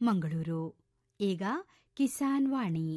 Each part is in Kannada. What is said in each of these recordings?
ಮಂಗಳೂರು ಈಗ ಕಿಸಾನ್ ವಾಣಿ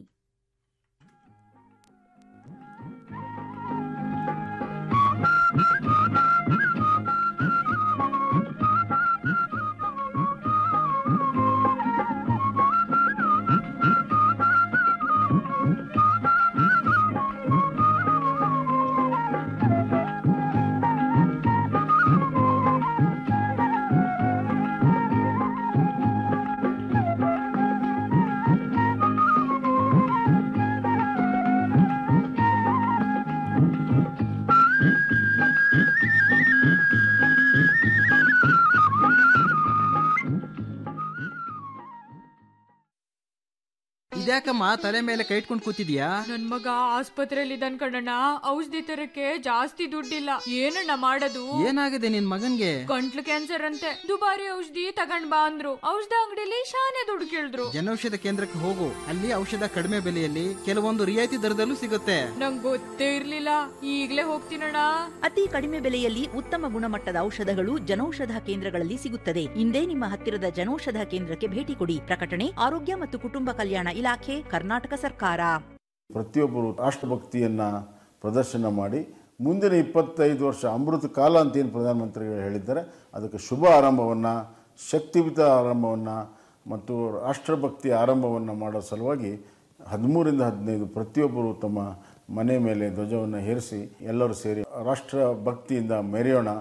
ಇದ್ಯಾಕಮ್ಮ ತಲೆ ಮೇಲೆ ಕೈ ಇಟ್ಕೊಂಡು ಕೂತಿದ್ಯಾ ನನ್ ಮಗ ಆಸ್ಪತ್ರೆಯಲ್ಲಿ ಇದ್ದಾನ್ ಕಣಣ್ಣ ಔಷಧಿ ತರಕ್ಕೆ ಜಾಸ್ತಿ ದುಡ್ಡಿಲ್ಲ ಏನಣ್ಣ ಮಾಡೋದು ಏನಾಗಿದೆ ನಿನ್ ಮಗನ್ಗೆ ಗಂಟ್ಲು ಕ್ಯಾನ್ಸರ್ ಅಂತೆ ದುಬಾರಿ ಔಷಧಿ ತಗೊಂಡ್ ಬಾ ಅಂದ್ರು ಔಷಧ ಅಂಗಡಿಲಿ ಶಾನೆ ದುಡ್ಡು ಕೇಳಿದ್ರು ಜನೌಷಧ ಕೇಂದ್ರಕ್ಕೆ ಹೋಗು ಅಲ್ಲಿ ಔಷಧ ಕಡಿಮೆ ಬೆಲೆಯಲ್ಲಿ ಕೆಲವೊಂದು ರಿಯಾಯಿತಿ ದರದಲ್ಲೂ ಸಿಗುತ್ತೆ ನಂಗ್ ಗೊತ್ತೇ ಇರ್ಲಿಲ್ಲ ಈಗ್ಲೇ ಹೋಗ್ತೀನಣ್ಣ ಅತಿ ಕಡಿಮೆ ಬೆಲೆಯಲ್ಲಿ ಉತ್ತಮ ಗುಣಮಟ್ಟದ ಔಷಧಗಳು ಜನೌಷಧ ಕೇಂದ್ರಗಳಲ್ಲಿ ಸಿಗುತ್ತದೆ ಇಂದೇ ನಿಮ್ಮ ಹತ್ತಿರದ ಜನೌಷಧ ಕೇಂದ್ರಕ್ಕೆ ಭೇಟಿ ಕೊಡಿ ಪ್ರಕಟಣೆ ಆರೋಗ್ಯ ಮತ್ತು ಕುಟುಂಬ ಕಲ್ಯಾಣ ಇಲಾಖೆ ಕರ್ನಾಟಕ ಸರ್ಕಾರ ಪ್ರತಿಯೊಬ್ಬರು ರಾಷ್ಟ್ರಭಕ್ತಿಯನ್ನು ಪ್ರದರ್ಶನ ಮಾಡಿ ಮುಂದಿನ ಇಪ್ಪತ್ತೈದು ವರ್ಷ ಅಮೃತ ಕಾಲ ಅಂತ ಏನು ಪ್ರಧಾನಮಂತ್ರಿಗಳು ಹೇಳಿದ್ದಾರೆ ಅದಕ್ಕೆ ಶುಭ ಆರಂಭವನ್ನು ಶಕ್ತಿಯುತ ಆರಂಭವನ್ನು ಮತ್ತು ರಾಷ್ಟ್ರಭಕ್ತಿ ಆರಂಭವನ್ನು ಮಾಡೋ ಸಲುವಾಗಿ ಹದಿಮೂರಿಂದ ಹದಿನೈದು ಪ್ರತಿಯೊಬ್ಬರು ತಮ್ಮ ಮನೆ ಮೇಲೆ ಧ್ವಜವನ್ನು ಹೇರಿಸಿ ಎಲ್ಲರೂ ಸೇರಿ ರಾಷ್ಟ್ರ ಭಕ್ತಿಯಿಂದ ಮೆರೆಯೋಣ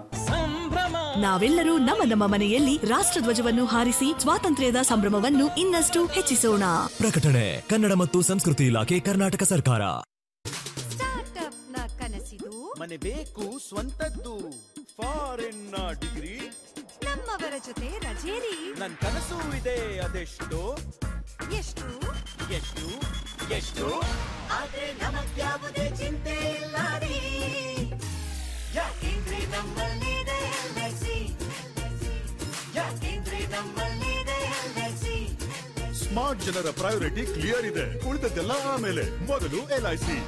ನಾವೆಲ್ಲರೂ ನಮ್ಮ ನಮ್ಮ ಮನೆಯಲ್ಲಿ ರಾಷ್ಟ್ರಧ್ವಜವನ್ನು ಹಾರಿಸಿ ಸ್ವಾತಂತ್ರ್ಯದ ಸಂಭ್ರಮವನ್ನು ಇನ್ನಷ್ಟು ಹೆಚ್ಚಿಸೋಣ ಪ್ರಕಟಣೆ ಕನ್ನಡ ಮತ್ತು ಸಂಸ್ಕೃತಿ ಇಲಾಖೆ ಕರ್ನಾಟಕ ಸರ್ಕಾರ ಸ್ಟಾರ್ಟ್ಅಪ್ನ ಕನಸಿದು ಮನೆ ಬೇಕು ಸ್ವಂತದ್ದು ಫಾರಿನ್ ಡಿಗ್ರಿ ನಮ್ಮವರ ಜೊತೆ ರಜೇರಿ ನನ್ ಕನಸು ಇದೆ ಅದೆಷ್ಟು ಎಷ್ಟು ಎಷ್ಟು ಎಷ್ಟು ಆದ್ರೆ ನಮಗ್ಯಾವುದೇ ಚಿಂತೆ ಇಲ್ಲ ರೀ ಯಾಕೆಂದ್ರೆ ನಮ್ಮಲ್ಲಿದೆ LIC. ಯಾಕೆಂದ್ರೆ ನಮ್ಮಲ್ಲಿದೆ LIC. ಸ್ಮಾರ್ಟ್ ಜನರ ಪ್ರಯಾರಿಟಿ ಕ್ಲಿಯರ್ ಇದೆ ಉಳಿದದ್ದೆಲ್ಲ ಆಮೇಲೆ ಮೊದಲು ಎಲ್ಐಸಿ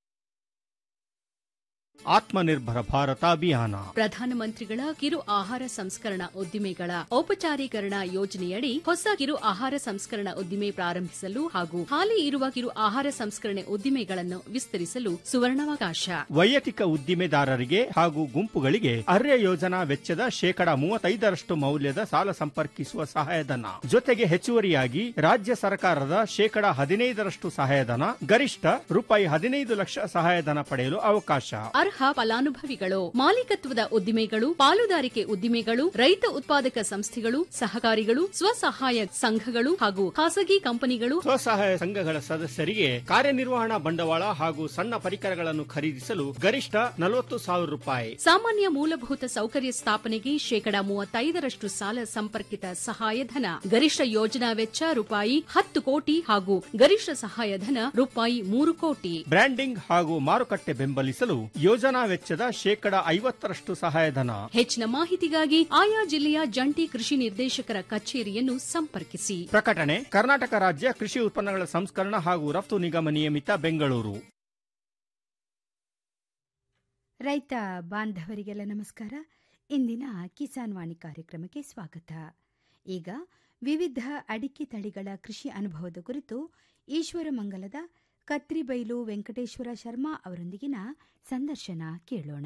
ಆತ್ಮನಿರ್ಭರ ಭಾರತ ಅಭಿಯಾನ ಪ್ರಧಾನಮಂತ್ರಿಗಳ ಕಿರು ಆಹಾರ ಸಂಸ್ಕರಣಾ ಉದ್ದಿಮೆಗಳ ಔಪಚಾರೀಕರಣ ಯೋಜನೆಯಡಿ ಹೊಸ ಕಿರು ಆಹಾರ ಸಂಸ್ಕರಣಾ ಉದ್ದಿಮೆ ಪ್ರಾರಂಭಿಸಲು ಹಾಗೂ ಹಾಲಿ ಇರುವ ಕಿರು ಆಹಾರ ಸಂಸ್ಕರಣೆ ಉದ್ದಿಮೆಗಳನ್ನು ವಿಸ್ತರಿಸಲು ಸುವರ್ಣಾವಕಾಶ ವೈಯಕ್ತಿಕ ಉದ್ದಿಮೆದಾರರಿಗೆ ಹಾಗೂ ಗುಂಪುಗಳಿಗೆ ಅರ್ಯ ಯೋಜನಾ ವೆಚ್ಚದ ಶೇಕಡಾ ಮೂವತ್ತೈದರಷ್ಟು ಮೌಲ್ಯದ ಸಾಲ ಸಂಪರ್ಕಿಸುವ ಸಹಾಯಧನ ಜೊತೆಗೆ ಹೆಚ್ಚುವರಿಯಾಗಿ ರಾಜ್ಯ ಸರ್ಕಾರದ ಶೇಕಡಾ ಹದಿನೈದರಷ್ಟು ಸಹಾಯಧನ ಗರಿಷ್ಠ ರೂಪಾಯಿ ಹದಿನೈದು ಲಕ್ಷ ಸಹಾಯಧನ ಪಡೆಯಲು ಅವಕಾಶ ಅರ್ಹ ಫಲಾನುಭವಿಗಳು ಮಾಲೀಕತ್ವದ ಉದ್ದಿಮೆಗಳು ಪಾಲುದಾರಿಕೆ ಉದ್ದಿಮೆಗಳು ರೈತ ಉತ್ಪಾದಕ ಸಂಸ್ಥೆಗಳು ಸಹಕಾರಿಗಳು ಸ್ವಸಹಾಯ ಸಂಘಗಳು ಹಾಗೂ ಖಾಸಗಿ ಕಂಪನಿಗಳು ಸ್ವಸಹಾಯ ಸಂಘಗಳ ಸದಸ್ಯರಿಗೆ ಕಾರ್ಯನಿರ್ವಹಣಾ ಬಂಡವಾಳ ಹಾಗೂ ಸಣ್ಣ ಪರಿಕರಗಳನ್ನು ಖರೀದಿಸಲು ಗರಿಷ್ಠ ನಲವತ್ತು ಸಾವಿರ ರೂಪಾಯಿ ಸಾಮಾನ್ಯ ಮೂಲಭೂತ ಸೌಕರ್ಯ ಸ್ಥಾಪನೆಗೆ ಶೇಕಡಾ ಮೂವತ್ತೈದರಷ್ಟು ಸಾಲ ಸಂಪರ್ಕಿತ ಸಹಾಯಧನ ಗರಿಷ್ಠ ಯೋಜನಾ ವೆಚ್ಚ ರೂಪಾಯಿ ಹತ್ತು ಕೋಟಿ ಹಾಗೂ ಗರಿಷ್ಠ ಸಹಾಯಧನ ರೂಪಾಯಿ ಮೂರು ಕೋಟಿ ಬ್ರ್ಯಾಂಡಿಂಗ್ ಹಾಗೂ ಮಾರುಕಟ್ಟೆ ಬೆಂಬಲಿಸಲು ಯೋಜನಾ ವೆಚ್ಚದ ಶೇಕಡಾ ಐವತ್ತರಷ್ಟು ಸಹಾಯಧನ ಹೆಚ್ಚಿನ ಮಾಹಿತಿಗಾಗಿ ಆಯಾ ಜಿಲ್ಲೆಯ ಜಂಟಿ ಕೃಷಿ ನಿರ್ದೇಶಕರ ಕಚೇರಿಯನ್ನು ಸಂಪರ್ಕಿಸಿ ಪ್ರಕಟಣೆ ಕರ್ನಾಟಕ ರಾಜ್ಯ ಕೃಷಿ ಉತ್ಪನ್ನಗಳ ಸಂಸ್ಕರಣ ಹಾಗೂ ರಫ್ತು ನಿಗಮ ನಿಯಮಿತ ಬೆಂಗಳೂರು ರೈತ ಬಾಂಧವರಿಗೆಲ್ಲ ನಮಸ್ಕಾರ ಇಂದಿನ ಕಿಸಾನ್ ವಾಣಿ ಕಾರ್ಯಕ್ರಮಕ್ಕೆ ಸ್ವಾಗತ ಈಗ ವಿವಿಧ ಅಡಿಕೆ ತಳಿಗಳ ಕೃಷಿ ಅನುಭವದ ಕುರಿತು ಈಶ್ವರಮಂಗಲದ ಕತ್ರಿಬೈಲು ವೆಂಕಟೇಶ್ವರ ಶರ್ಮಾ ಅವರೊಂದಿಗಿನ ಸಂದರ್ಶನ ಕೇಳೋಣ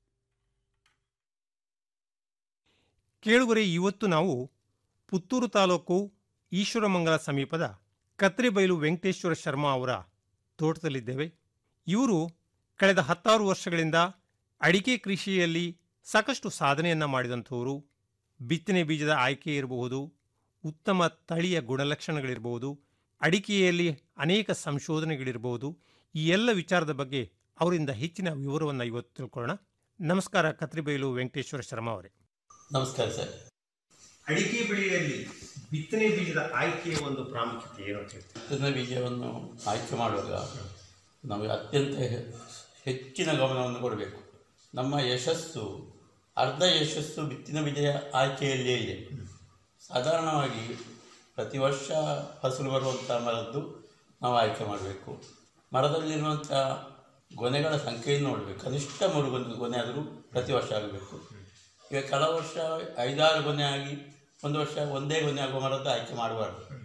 ಕೇಳುಗರೆ ಇವತ್ತು ನಾವು ಪುತ್ತೂರು ತಾಲೂಕು ಈಶ್ವರಮಂಗಲ ಸಮೀಪದ ಕತ್ರಿಬೈಲು ವೆಂಕಟೇಶ್ವರ ಶರ್ಮಾ ಅವರ ತೋಟದಲ್ಲಿದ್ದೇವೆ ಇವರು ಕಳೆದ ಹತ್ತಾರು ವರ್ಷಗಳಿಂದ ಅಡಿಕೆ ಕೃಷಿಯಲ್ಲಿ ಸಾಕಷ್ಟು ಸಾಧನೆಯನ್ನು ಮಾಡಿದಂಥವರು ಬಿತ್ತನೆ ಬೀಜದ ಆಯ್ಕೆ ಇರಬಹುದು ಉತ್ತಮ ತಳಿಯ ಗುಣಲಕ್ಷಣಗಳಿರಬಹುದು ಅಡಿಕೆಯಲ್ಲಿ ಅನೇಕ ಸಂಶೋಧನೆಗಳಿರಬಹುದು ಈ ಎಲ್ಲ ವಿಚಾರದ ಬಗ್ಗೆ ಅವರಿಂದ ಹೆಚ್ಚಿನ ವಿವರವನ್ನು ಇವತ್ತು ತಿಳ್ಕೊಳ್ಳೋಣ ನಮಸ್ಕಾರ ಕತ್ರಿಬೈಲು ವೆಂಕಟೇಶ್ವರ ಶರ್ಮಾ ಅವರೇ ನಮಸ್ಕಾರ ಸರ್ ಅಡಿಕೆ ಬೆಳೆಯಲ್ಲಿ ಬಿತ್ತನೆ ಬೀಜದ ಆಯ್ಕೆಯ ಒಂದು ಪ್ರಾಮುಖ್ಯತೆ ಏನು ಅಂತ ಹೇಳ್ತೀವಿ ಬಿತ್ತನೆ ಬೀಜವನ್ನು ಆಯ್ಕೆ ಮಾಡುವಾಗ ನಮಗೆ ಅತ್ಯಂತ ಹೆ- ಹೆಚ್ಚಿನ ಗಮನವನ್ನು ಕೊಡಬೇಕು ನಮ್ಮ ಯಶಸ್ಸು ಅರ್ಧ ಯಶಸ್ಸು ಬಿತ್ತಿನ ಬೀಜ ಆಯ್ಕೆಯಲ್ಲಿಯೇ ಇದೆ ಸಾಧಾರಣವಾಗಿ ಪ್ರತಿ ವರ್ಷ ಫಸಲು ಬರುವಂಥ ಮರದ್ದು ನಾವು ಆಯ್ಕೆ ಮಾಡಬೇಕು ಮರದಲ್ಲಿರುವಂಥ ಗೊನೆಗಳ ಸಂಖ್ಯೆಯನ್ನು ನೋಡಬೇಕು ಕನಿಷ್ಠ ಮೂರು ಗೊನೆ ಗೊನೆ ಆದರೂ ಪ್ರತಿ ವರ್ಷ ಆಗಬೇಕು ಈಗ ಕೆಲವು ವರ್ಷ ಐದಾರು ಗೊನೆ ಆಗಿ ಒಂದು ವರ್ಷ ಒಂದೇ ಗೊನೆ ಆಗುವ ಮರದ್ದು ಆಯ್ಕೆ ಮಾಡಬಾರ್ದು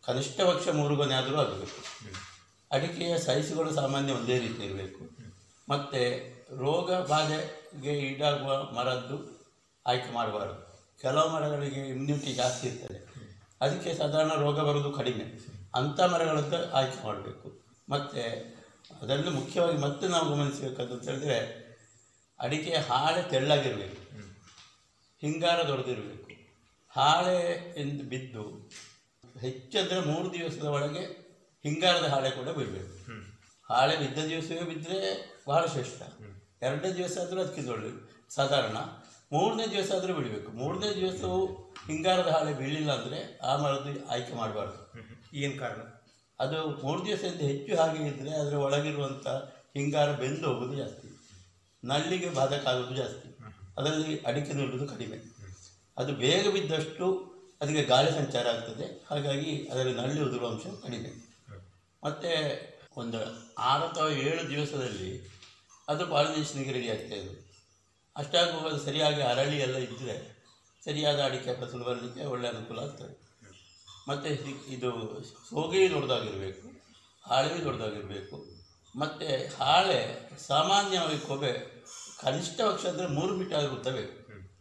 ಕನಿಷ್ಠ ಪಕ್ಷ ಮೂರು ಗೊನೆ ಆದರೂ ಆಗಬೇಕು ಅಡಿಕೆಯ ಸೈಜುಗಳು ಸಾಮಾನ್ಯ ಒಂದೇ ರೀತಿ ಇರಬೇಕು ಮತ್ತು ರೋಗ ಬಾಧೆಗೆ ಈಡಾಗುವ ಮರದ್ದು ಆಯ್ಕೆ ಮಾಡಬಾರದು ಕೆಲವು ಮರಗಳಿಗೆ ಇಮ್ಯುನಿಟಿ ಜಾಸ್ತಿ ಇರ್ತದೆ ಅದಕ್ಕೆ ಸಾಧಾರಣ ರೋಗ ಬರೋದು ಕಡಿಮೆ ಅಂಥ ಮರಗಳದ್ದು ಆಯ್ಕೆ ಮಾಡಬೇಕು ಮತ್ತು ಅದರಲ್ಲಿ ಮುಖ್ಯವಾಗಿ ಮತ್ತೆ ನಾವು ಗಮನಿಸಬೇಕಾದ್ದು ಅಂತ ಹೇಳಿದ್ರೆ ಅಡಿಕೆ ಹಾಳೆ ತೆಳ್ಳಗಿರಬೇಕು ಹಿಂಗಾರ ದೊಡ್ಡದಿರಬೇಕು ಹಾಳೆ ಎಂದು ಬಿದ್ದು ಹೆಚ್ಚಂದರೆ ಮೂರು ದಿವಸದ ಒಳಗೆ ಹಿಂಗಾರದ ಹಾಳೆ ಕೂಡ ಬಿಡಬೇಕು ಹಾಳೆ ಬಿದ್ದ ದಿವಸವೇ ಬಿದ್ದರೆ ಬಹಳ ಶ್ರೇಷ್ಠ ಎರಡನೇ ದಿವಸ ಆದರೂ ಅದಕ್ಕಿಂತ ಒಳ್ಳೆಯದು ಸಾಧಾರಣ ಮೂರನೇ ದಿವಸ ಆದರೂ ಬಿಡಬೇಕು ಮೂರನೇ ದಿವಸವು ಹಿಂಗಾರದ ಹಾಳೆ ಬೀಳಿಲ್ಲ ಅಂದರೆ ಆ ಮರದ್ದು ಆಯ್ಕೆ ಮಾಡಬಾರ್ದು ಏನು ಕಾರಣ ಅದು ಮೂರು ದಿವಸದಿಂದ ಹೆಚ್ಚು ಹಾಗೆ ಇದ್ದರೆ ಅದರ ಒಳಗಿರುವಂಥ ಹಿಂಗಾರ ಬೆಂದು ಹೋಗೋದು ಜಾಸ್ತಿ ನಳ್ಳಿಗೆ ಬಾಧಕ ಆಗೋದು ಜಾಸ್ತಿ ಅದರಲ್ಲಿ ಅಡಿಕೆ ನಿಲ್ಲುವುದು ಕಡಿಮೆ ಅದು ಬೇಗ ಬಿದ್ದಷ್ಟು ಅದಕ್ಕೆ ಗಾಳಿ ಸಂಚಾರ ಆಗ್ತದೆ ಹಾಗಾಗಿ ಅದರಲ್ಲಿ ನಳ್ಳಿ ಉದುರುವ ಅಂಶ ಕಡಿಮೆ ಮತ್ತು ಒಂದು ಆರು ಅಥವಾ ಏಳು ದಿವಸದಲ್ಲಿ ಅದು ಪಾಲಿನೇಷನ್ಗೆ ರೆಡಿ ಆಗ್ತಾ ಇದೆ ಅಷ್ಟಾಗುವಾಗ ಅದು ಸರಿಯಾಗಿ ಅರಳಿ ಎಲ್ಲ ಇದ್ದರೆ ಸರಿಯಾದ ಅಡಿಕೆ ಫಸಲು ಬರಲಿಕ್ಕೆ ಒಳ್ಳೆಯ ಅನುಕೂಲ ಆಗ್ತದೆ ಮತ್ತು ಇದು ಸೋಗೆ ದೊಡ್ಡದಾಗಿರಬೇಕು ಹಾಳೆ ದೊಡ್ಡದಾಗಿರಬೇಕು ಮತ್ತು ಹಾಳೆ ಸಾಮಾನ್ಯವಾಗಿ ಕೊಬೆ ಕನಿಷ್ಠ ಪಕ್ಷ ಅಂದರೆ ಮೂರು ಮೀಟರ್ ಉದ್ದ ಬೇಕು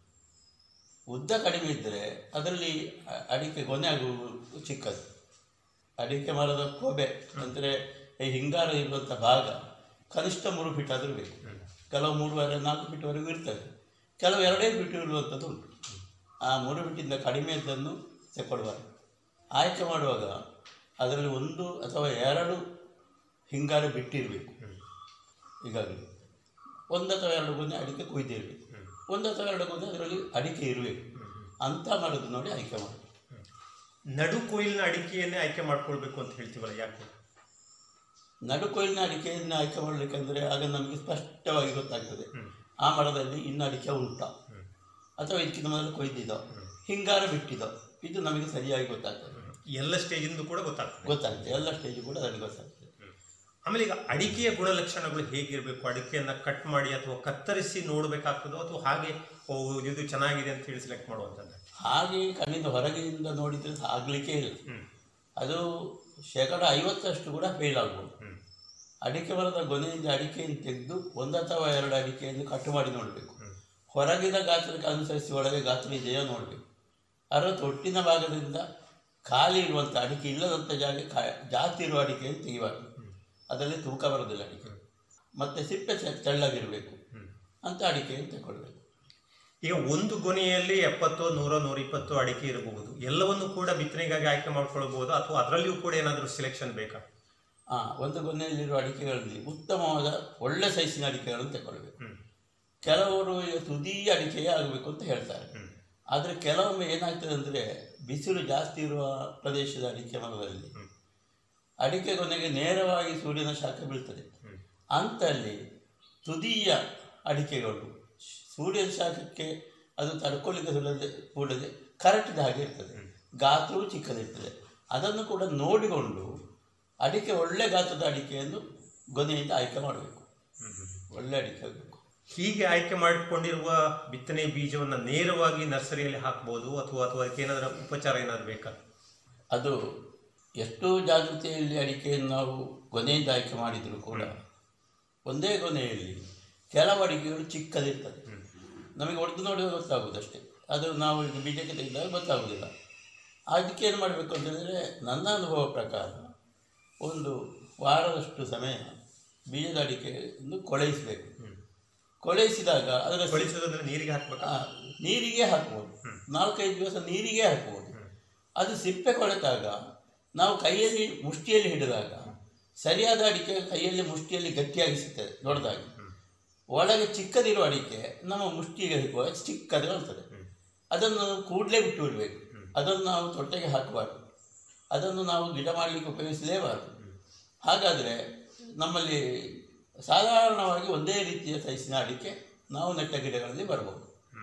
ಉದ್ದ ಕಡಿಮೆ ಇದ್ದರೆ ಅದರಲ್ಲಿ ಅ- ಅಡಿಕೆ ಗೊನೆ ಆಗುವುದು ಚಿಕ್ಕದು ಅಡಿಕೆ ಮರದ ಕೊಬೆ ಅಂದರೆ ಈ ಹಿಂಗಾರ ಇರುವಂಥ ಭಾಗ ಕನಿಷ್ಠ ಮೂರು ಫೀಟ್ ಆದರೂ ಬೇಕು ಕೆಲವು ಮೂರುವರೆ ನಾಲ್ಕು ಫೀಟ್ವರೆಗೂ ಇರ್ತದೆ ಕೆಲವು ಎರಡೇ ಫೀಟ್ ಇರುವಂಥದ್ದು ಉಂಟು ಆ ಮೂರು ಫೀಟಿಂದ ಕಡಿಮೆ ಇದ್ದನ್ನು ತಗೊಳ್ಬಾರ್ದು ಆಯ್ಕೆ ಮಾಡುವಾಗ ಅದರಲ್ಲಿ ಒಂದು ಅಥವಾ ಎರಡು ಹಿಂಗಾರ ಬಿಟ್ಟಿರಬೇಕು ಈಗಾಗಲೇ ಒಂದು ಅಥವಾ ಎರಡು ಗೊನೆ ಅಡಿಕೆ ಕೊಯ್ದಿರಬೇಕು ಒಂದು ಅಥವಾ ಎರಡು ಗೊನೆ ಅದರಲ್ಲಿ ಅಡಿಕೆ ಇರಬೇಕು ಅಂತ ಮಾಡೋದು ನೋಡಿ ಆಯ್ಕೆ ಮಾಡಿ ನಡು ಕೊಯ್ಲಿನ ಅಡಿಕೆಯನ್ನೇ ಆಯ್ಕೆ ಮಾಡ್ಕೊಳ್ಬೇಕು ಅಂತ ಹೇಳ್ತೀವಲ್ಲ ಯಾಕೆ ನಡು ಕೊಯ್ಲಿನ ಅಡಿಕೆಯನ್ನು ಆಯ್ಕೆ ಮಾಡಲಿಕ್ಕಂದ್ರೆ ಆಗ ನಮಗೆ ಸ್ಪಷ್ಟವಾಗಿ ಗೊತ್ತಾಗ್ತದೆ ಆ ಮರದಲ್ಲಿ ಇನ್ನು ಅಡಿಕೆ ಉಂಟಾ ಅಥವಾ ಇದಕ್ಕಿಂತ ಮೊದಲು ಕೊಯ್ದಿದ್ದೋ ಹಿಂಗಾರ ಬಿಟ್ಟಿದ್ದೋ ಇದು ನಮಗೆ ಸರಿಯಾಗಿ ಗೊತ್ತಾಗ್ತದೆ ಎಲ್ಲ ಸ್ಟೇಜಿಂದ ಕೂಡ ಗೊತ್ತಾಗ್ತದೆ ಗೊತ್ತಾಗ್ತದೆ ಎಲ್ಲ ಸ್ಟೇಜ್ ಕೂಡ ಅದರಲ್ಲಿ ಗೊತ್ತಾಗ್ತದೆ ಆಮೇಲೆ ಈಗ ಅಡಿಕೆಯ ಗುಣಲಕ್ಷಣಗಳು ಹೇಗಿರಬೇಕು ಅಡಿಕೆಯನ್ನ ಕಟ್ ಮಾಡಿ ಅಥವಾ ಕತ್ತರಿಸಿ ನೋಡಬೇಕಾಗ್ತದೋ ಅಥವಾ ಹಾಗೆ ಓ ಇದು ಚೆನ್ನಾಗಿದೆ ಅಂತ ಹೇಳಿ ಸೆಲೆಕ್ಟ್ ಮಾಡುವಂಥದ್ದು ಹಾಗೆ ಕಣ್ಣಿಂದ ಹೊರಗಿನಿಂದ ನೋಡಿದರೆ ಆಗಲಿಕ್ಕೆ ಇಲ್ಲ ಅದು ಶೇಕಡ ಐವತ್ತಷ್ಟು ಕೂಡ ಫೇಲ್ ಆಗ್ಬೋದು ಅಡಿಕೆ ಮರದ ಗೊನೆಯಿಂದ ಅಡಿಕೆಯನ್ನು ತೆಗೆದು ಒಂದು ಅಥವಾ ಎರಡು ಅಡಿಕೆಯನ್ನು ಕಟ್ಟು ಮಾಡಿ ನೋಡಬೇಕು ಹೊರಗಿನ ಗಾತ್ರಕ್ಕೆ ಅನುಸರಿಸಿ ಒಳಗೆ ಗಾತ್ರ ಇದೆಯೋ ನೋಡಬೇಕು ಅದರ ತೊಟ್ಟಿನ ಭಾಗದಿಂದ ಖಾಲಿ ಇರುವಂಥ ಅಡಿಕೆ ಇಲ್ಲದಂಥ ಜಾಗ ಕಾ- ಜಾಸ್ತಿ ಇರುವ ಅಡಿಕೆಯನ್ನು ತೆಗಿಬಾರ್ದು ಅದರಲ್ಲಿ ತೂಕ ಬರೋದಿಲ್ಲ ಅಡಿಕೆ ಮತ್ತು ಸಿಪ್ಪೆ ಚ- ತೆಳ್ಳಗಿರಬೇಕು ಅಂತ ಅಡಿಕೆಯನ್ನು ತಗೊಳ್ಬೇಕು ಈಗ ಒಂದು ಗೊನೆಯಲ್ಲಿ ಎಪ್ಪತ್ತು ನೂರ ನೂರ ಇಪ್ಪತ್ತು ಅಡಿಕೆ ಇರಬಹುದು ಎಲ್ಲವನ್ನು ಕೂಡ ಬಿತ್ತನೆಗಾಗಿ ಆಯ್ಕೆ ಮಾಡ್ಕೊಳ್ಬಹುದು ಅಥವಾ ಅದರಲ್ಲಿಯೂ ಕೂಡ ಏನಾದರೂ ಸೆಲೆಕ್ಷನ್ ಬೇಕಾ ಆ ಒಂದು ಗೊನೆಯಲ್ಲಿರುವ ಅಡಿಕೆಗಳಲ್ಲಿ ಉತ್ತಮವಾದ ಒಳ್ಳೆ ಸೈಜಿನ ಅಡಿಕೆಗಳನ್ನು ತಗೊಳ್ಬೇಕು ಕೆಲವರು ಈಗ ತುದಿ ಅಡಿಕೆಯೇ ಆಗಬೇಕು ಅಂತ ಹೇಳ್ತಾರೆ ಆದರೆ ಕೆಲವೊಮ್ಮೆ ಏನಾಗ್ತದೆ ಅಂದರೆ ಬಿಸಿಲು ಜಾಸ್ತಿ ಇರುವ ಪ್ರದೇಶದ ಅಡಿಕೆ ಮರದಲ್ಲಿ ಅಡಿಕೆ ಗೊನೆಗೆ ನೇರವಾಗಿ ಸೂರ್ಯನ ಶಾಖ ಬೀಳ್ತದೆ ಅಂತಲ್ಲಿ ತುದಿಯ ಅಡಿಕೆಗಳು ಸೂರ್ಯನ ಶಾಖಕ್ಕೆ ಅದು ತಡ್ಕೊಳ್ಳಿಕ್ಕೆ ಸುಲದೆ ಕೂಡದೆ ಕರೆಕ್ಟಿದ ಹಾಗೆ ಇರ್ತದೆ ಗಾತ್ರವು ಚಿಕ್ಕದಿರ್ತದೆ ಅದನ್ನು ಕೂಡ ನೋಡಿಕೊಂಡು ಅಡಿಕೆ ಒಳ್ಳೆ ಗಾತ್ರದ ಅಡಿಕೆಯನ್ನು ಗೊನೆಯಿಂದ ಆಯ್ಕೆ ಮಾಡಬೇಕು ಒಳ್ಳೆ ಅಡಿಕೆ ಆಗಬೇಕು ಹೀಗೆ ಆಯ್ಕೆ ಮಾಡಿಕೊಂಡಿರುವ ಬಿತ್ತನೆ ಬೀಜವನ್ನು ನೇರವಾಗಿ ನರ್ಸರಿಯಲ್ಲಿ ಹಾಕ್ಬೋದು ಅಥವಾ ಅಥವಾ ಅದಕ್ಕೆ ಏನಾದರೂ ಉಪಚಾರ ಏನಾದರೂ ಬೇಕಾ ಅದು ಎಷ್ಟು ಜಾಗೃತಿಯಲ್ಲಿ ಅಡಿಕೆಯನ್ನು ನಾವು ಗೊನೆಯಿಂದ ಆಯ್ಕೆ ಮಾಡಿದರೂ ಕೂಡ ಒಂದೇ ಗೊನೆಯಲ್ಲಿ ಕೆಲವು ಅಡಿಕೆಗಳು ಚಿಕ್ಕದಿರ್ತದೆ ನಮಗೆ ಹೊಡೆದು ನೋಡಿ ಗೊತ್ತಾಗೋದು ಅಷ್ಟೇ ಅದು ನಾವು ಈಗ ಬೀಜಕ್ಕೆ ತೆಗೆದಾಗ ಗೊತ್ತಾಗೋದಿಲ್ಲ ಅದಕ್ಕೆ ಏನು ಮಾಡಬೇಕು ಅಂತ ಹೇಳಿದ್ರೆ ನನ್ನ ಅನುಭವ ಪ್ರಕಾರ ಒಂದು ವಾರದಷ್ಟು ಸಮಯ ಬೀಜದ ಅಡಿಕೆಯನ್ನು ಕೊಳೆಯಿಸಬೇಕು ಕೊಳೆಯಿಸಿದಾಗ ಅದರ ಕೊಳೆಸೋದಂದ್ರೆ ನೀರಿಗೆ ಹಾಕ್ಬೇಕಾ ಆ, ನೀರಿಗೆ ಹಾಕ್ಬೋದು ನಾಲ್ಕೈದು ದಿವಸ ನೀರಿಗೆ ಹಾಕ್ಬೋದು ಅದು ಸಿಪ್ಪೆ ಕೊಳೆತಾಗ ನಾವು ಕೈಯಲ್ಲಿ ಮುಷ್ಟಿಯಲ್ಲಿ ಹಿಡಿದಾಗ ಸರಿಯಾದ ಅಡಿಕೆ ಕೈಯಲ್ಲಿ ಮುಷ್ಟಿಯಲ್ಲಿ ಗಟ್ಟಿಯಾಗಿ ಸಿಗ್ತದೆ ದೊಡ್ಡದಾಗಿ ಒಳಗೆ ಚಿಕ್ಕದಿರುವ ಅಡಿಕೆ ನಮ್ಮ ಮುಷ್ಟಿಗೆ ಹಿಡುವಾಗ ಚಿಕ್ಕದು ಬರ್ತದೆ ಅದನ್ನು ಕೂಡಲೇ ಬಿಟ್ಟು ಬಿಡಬೇಕು ಅದನ್ನು ನಾವು ತೊಟ್ಟೆಗೆ ಹಾಕಬಾರ್ದು ಅದನ್ನು ನಾವು ಗಿಡ ಮಾಡಲಿಕ್ಕೆ ಉಪಯೋಗಿಸಲೇಬಾರದು ಹಾಗಾದರೆ ನಮ್ಮಲ್ಲಿ ಸಾಧಾರಣವಾಗಿ ಒಂದೇ ರೀತಿಯ ಸೈಜಿನ ಅಡಿಕೆ ನಾವು ನೆಟ್ಟ ಗಿಡಗಳಲ್ಲಿ ಬರ್ಬೋದು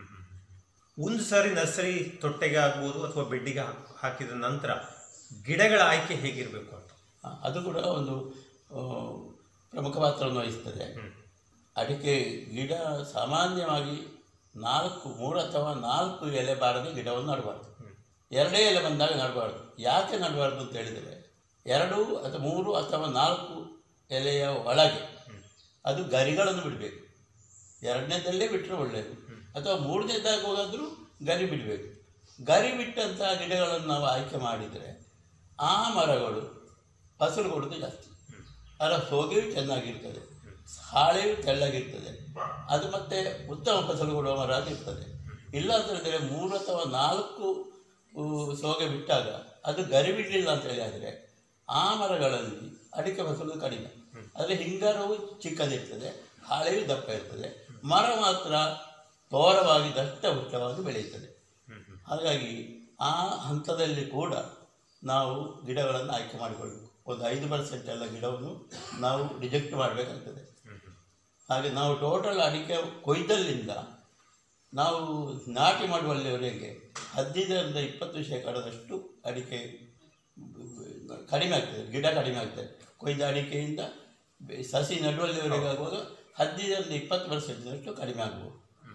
ಒಂದು ಸಾರಿ ನರ್ಸರಿ ತೊಟ್ಟೆಗೆ ಆಗ್ಬೋದು ಅಥವಾ ಬೆಡ್ಡಿಗೆ ಹಾಕ್- ಹಾಕಿದ ನಂತರ ಗಿಡಗಳ ಆಯ್ಕೆ ಹೇಗಿರಬೇಕು ಅಂತ ಆ, ಅದು ಕೂಡ ಒಂದು ಆ, ಪ್ರಮುಖ ಪಾತ್ರವನ್ನು ವಹಿಸ್ತದೆ ಅಡಿಕೆ ಗಿಡ ಸಾಮಾನ್ಯವಾಗಿ ನಾಲ್ಕು ಮೂರು ಅಥವಾ ನಾಲ್ಕು ಎಲೆ ಬಾರದೆ ಗಿಡವನ್ನು ನಡಬಾರ್ದು ಎರಡೇ ಎಲೆ ಬಂದಾಗ ನಡಬಾರ್ದು ಯಾಕೆ ನಡಬಾರ್ದು ಅಂತ ಹೇಳಿದರೆ ಎರಡು ಅಥವಾ ಮೂರು ಅಥವಾ ನಾಲ್ಕು ಎಲೆಯ ಒಳಗೆ ಅದು ಗರಿಗಳನ್ನು ಬಿಡಬೇಕು ಎರಡನೇದಲ್ಲೇ ಬಿಟ್ಟರೆ ಒಳ್ಳೆಯದು ಅಥವಾ ಮೂರನೇದಾಗ ಹೋಗಾದರೂ ಗರಿ ಬಿಡಬೇಕು ಗರಿ ಬಿಟ್ಟಂಥ ಗಿಡಗಳನ್ನು ನಾವು ಆಯ್ಕೆ ಮಾಡಿದರೆ ಆ ಮರಗಳು ಫಸಲು ಕೊಡೋದು ಜಾಸ್ತಿ ಅದರ ಸೋಗೆಯು ಚೆನ್ನಾಗಿರ್ತದೆ ಹಾಳೆಯು ತೆಳ್ಳಗಿರ್ತದೆ ಅದು ಮತ್ತೆ ಉತ್ತಮ ಫಸಲು ಕೊಡುವ ಮರ ಆಗಿರ್ತದೆ ಇಲ್ಲ ಅಂತ ಹೇಳಿದರೆ ಮೂರು ಅಥವಾ ನಾಲ್ಕು ಊ, ಸೋಗೆ ಬಿಟ್ಟಾಗ ಅದು ಗರಿ ಬಿಡಲಿಲ್ಲ ಅಂತ ಹೇಳಿ ಆದರೆ ಆ ಮರಗಳಲ್ಲಿ ಅಡಿಕೆ ಫಸಲು ಕಡಿಮೆ ಆದರೆ ಹಿಂಗಾರವು ಚಿಕ್ಕದಿರ್ತದೆ ಹಾಳೆಯು ದಪ್ಪ ಇರ್ತದೆ ಮರ ಮಾತ್ರ ತೋರವಾಗಿ ದಷ್ಟಪುಷ್ಟವಾಗಿ ಬೆಳೆಯುತ್ತದೆ ಹಾಗಾಗಿ ಆ ಹಂತದಲ್ಲಿ ಕೂಡ ನಾವು ಗಿಡಗಳನ್ನು ಆಯ್ಕೆ ಮಾಡಿಕೊಳ್ಬೇಕು ಒಂದು ಐದು ಪರ್ಸೆಂಟ್ ಎಲ್ಲ ಗಿಡವನ್ನು ನಾವು ರಿಜೆಕ್ಟ್ ಮಾಡಬೇಕಾಗ್ತದೆ ಹಾಗೆ ನಾವು ಟೋಟಲ್ ಅಡಿಕೆ ಕೊಯ್ದಲ್ಲಿಂದ ನಾವು ನಾಟಿ ಮಾಡುವಲ್ಲಿವರೆಗೆ ಹದಿನೈದರಿಂದ ಇಪ್ಪತ್ತು ಶೇಕಡದಷ್ಟು ಅಡಿಕೆ ಕಡಿಮೆ ಆಗ್ತದೆ ಗಿಡ ಕಡಿಮೆ ಆಗ್ತದೆ ಕೊಯ್ದ ಅಡಿಕೆಯಿಂದ ಬೆ- ಸಸಿ ನಡುವಲ್ಲಿವರೆಗೆ ಆಗುವಾಗ ಹದಿನೈದರಿಂದ ಇಪ್ಪತ್ತು ಪರ್ಸೆಂಟ್ನಷ್ಟು ಕಡಿಮೆ ಆಗ್ಬೋದು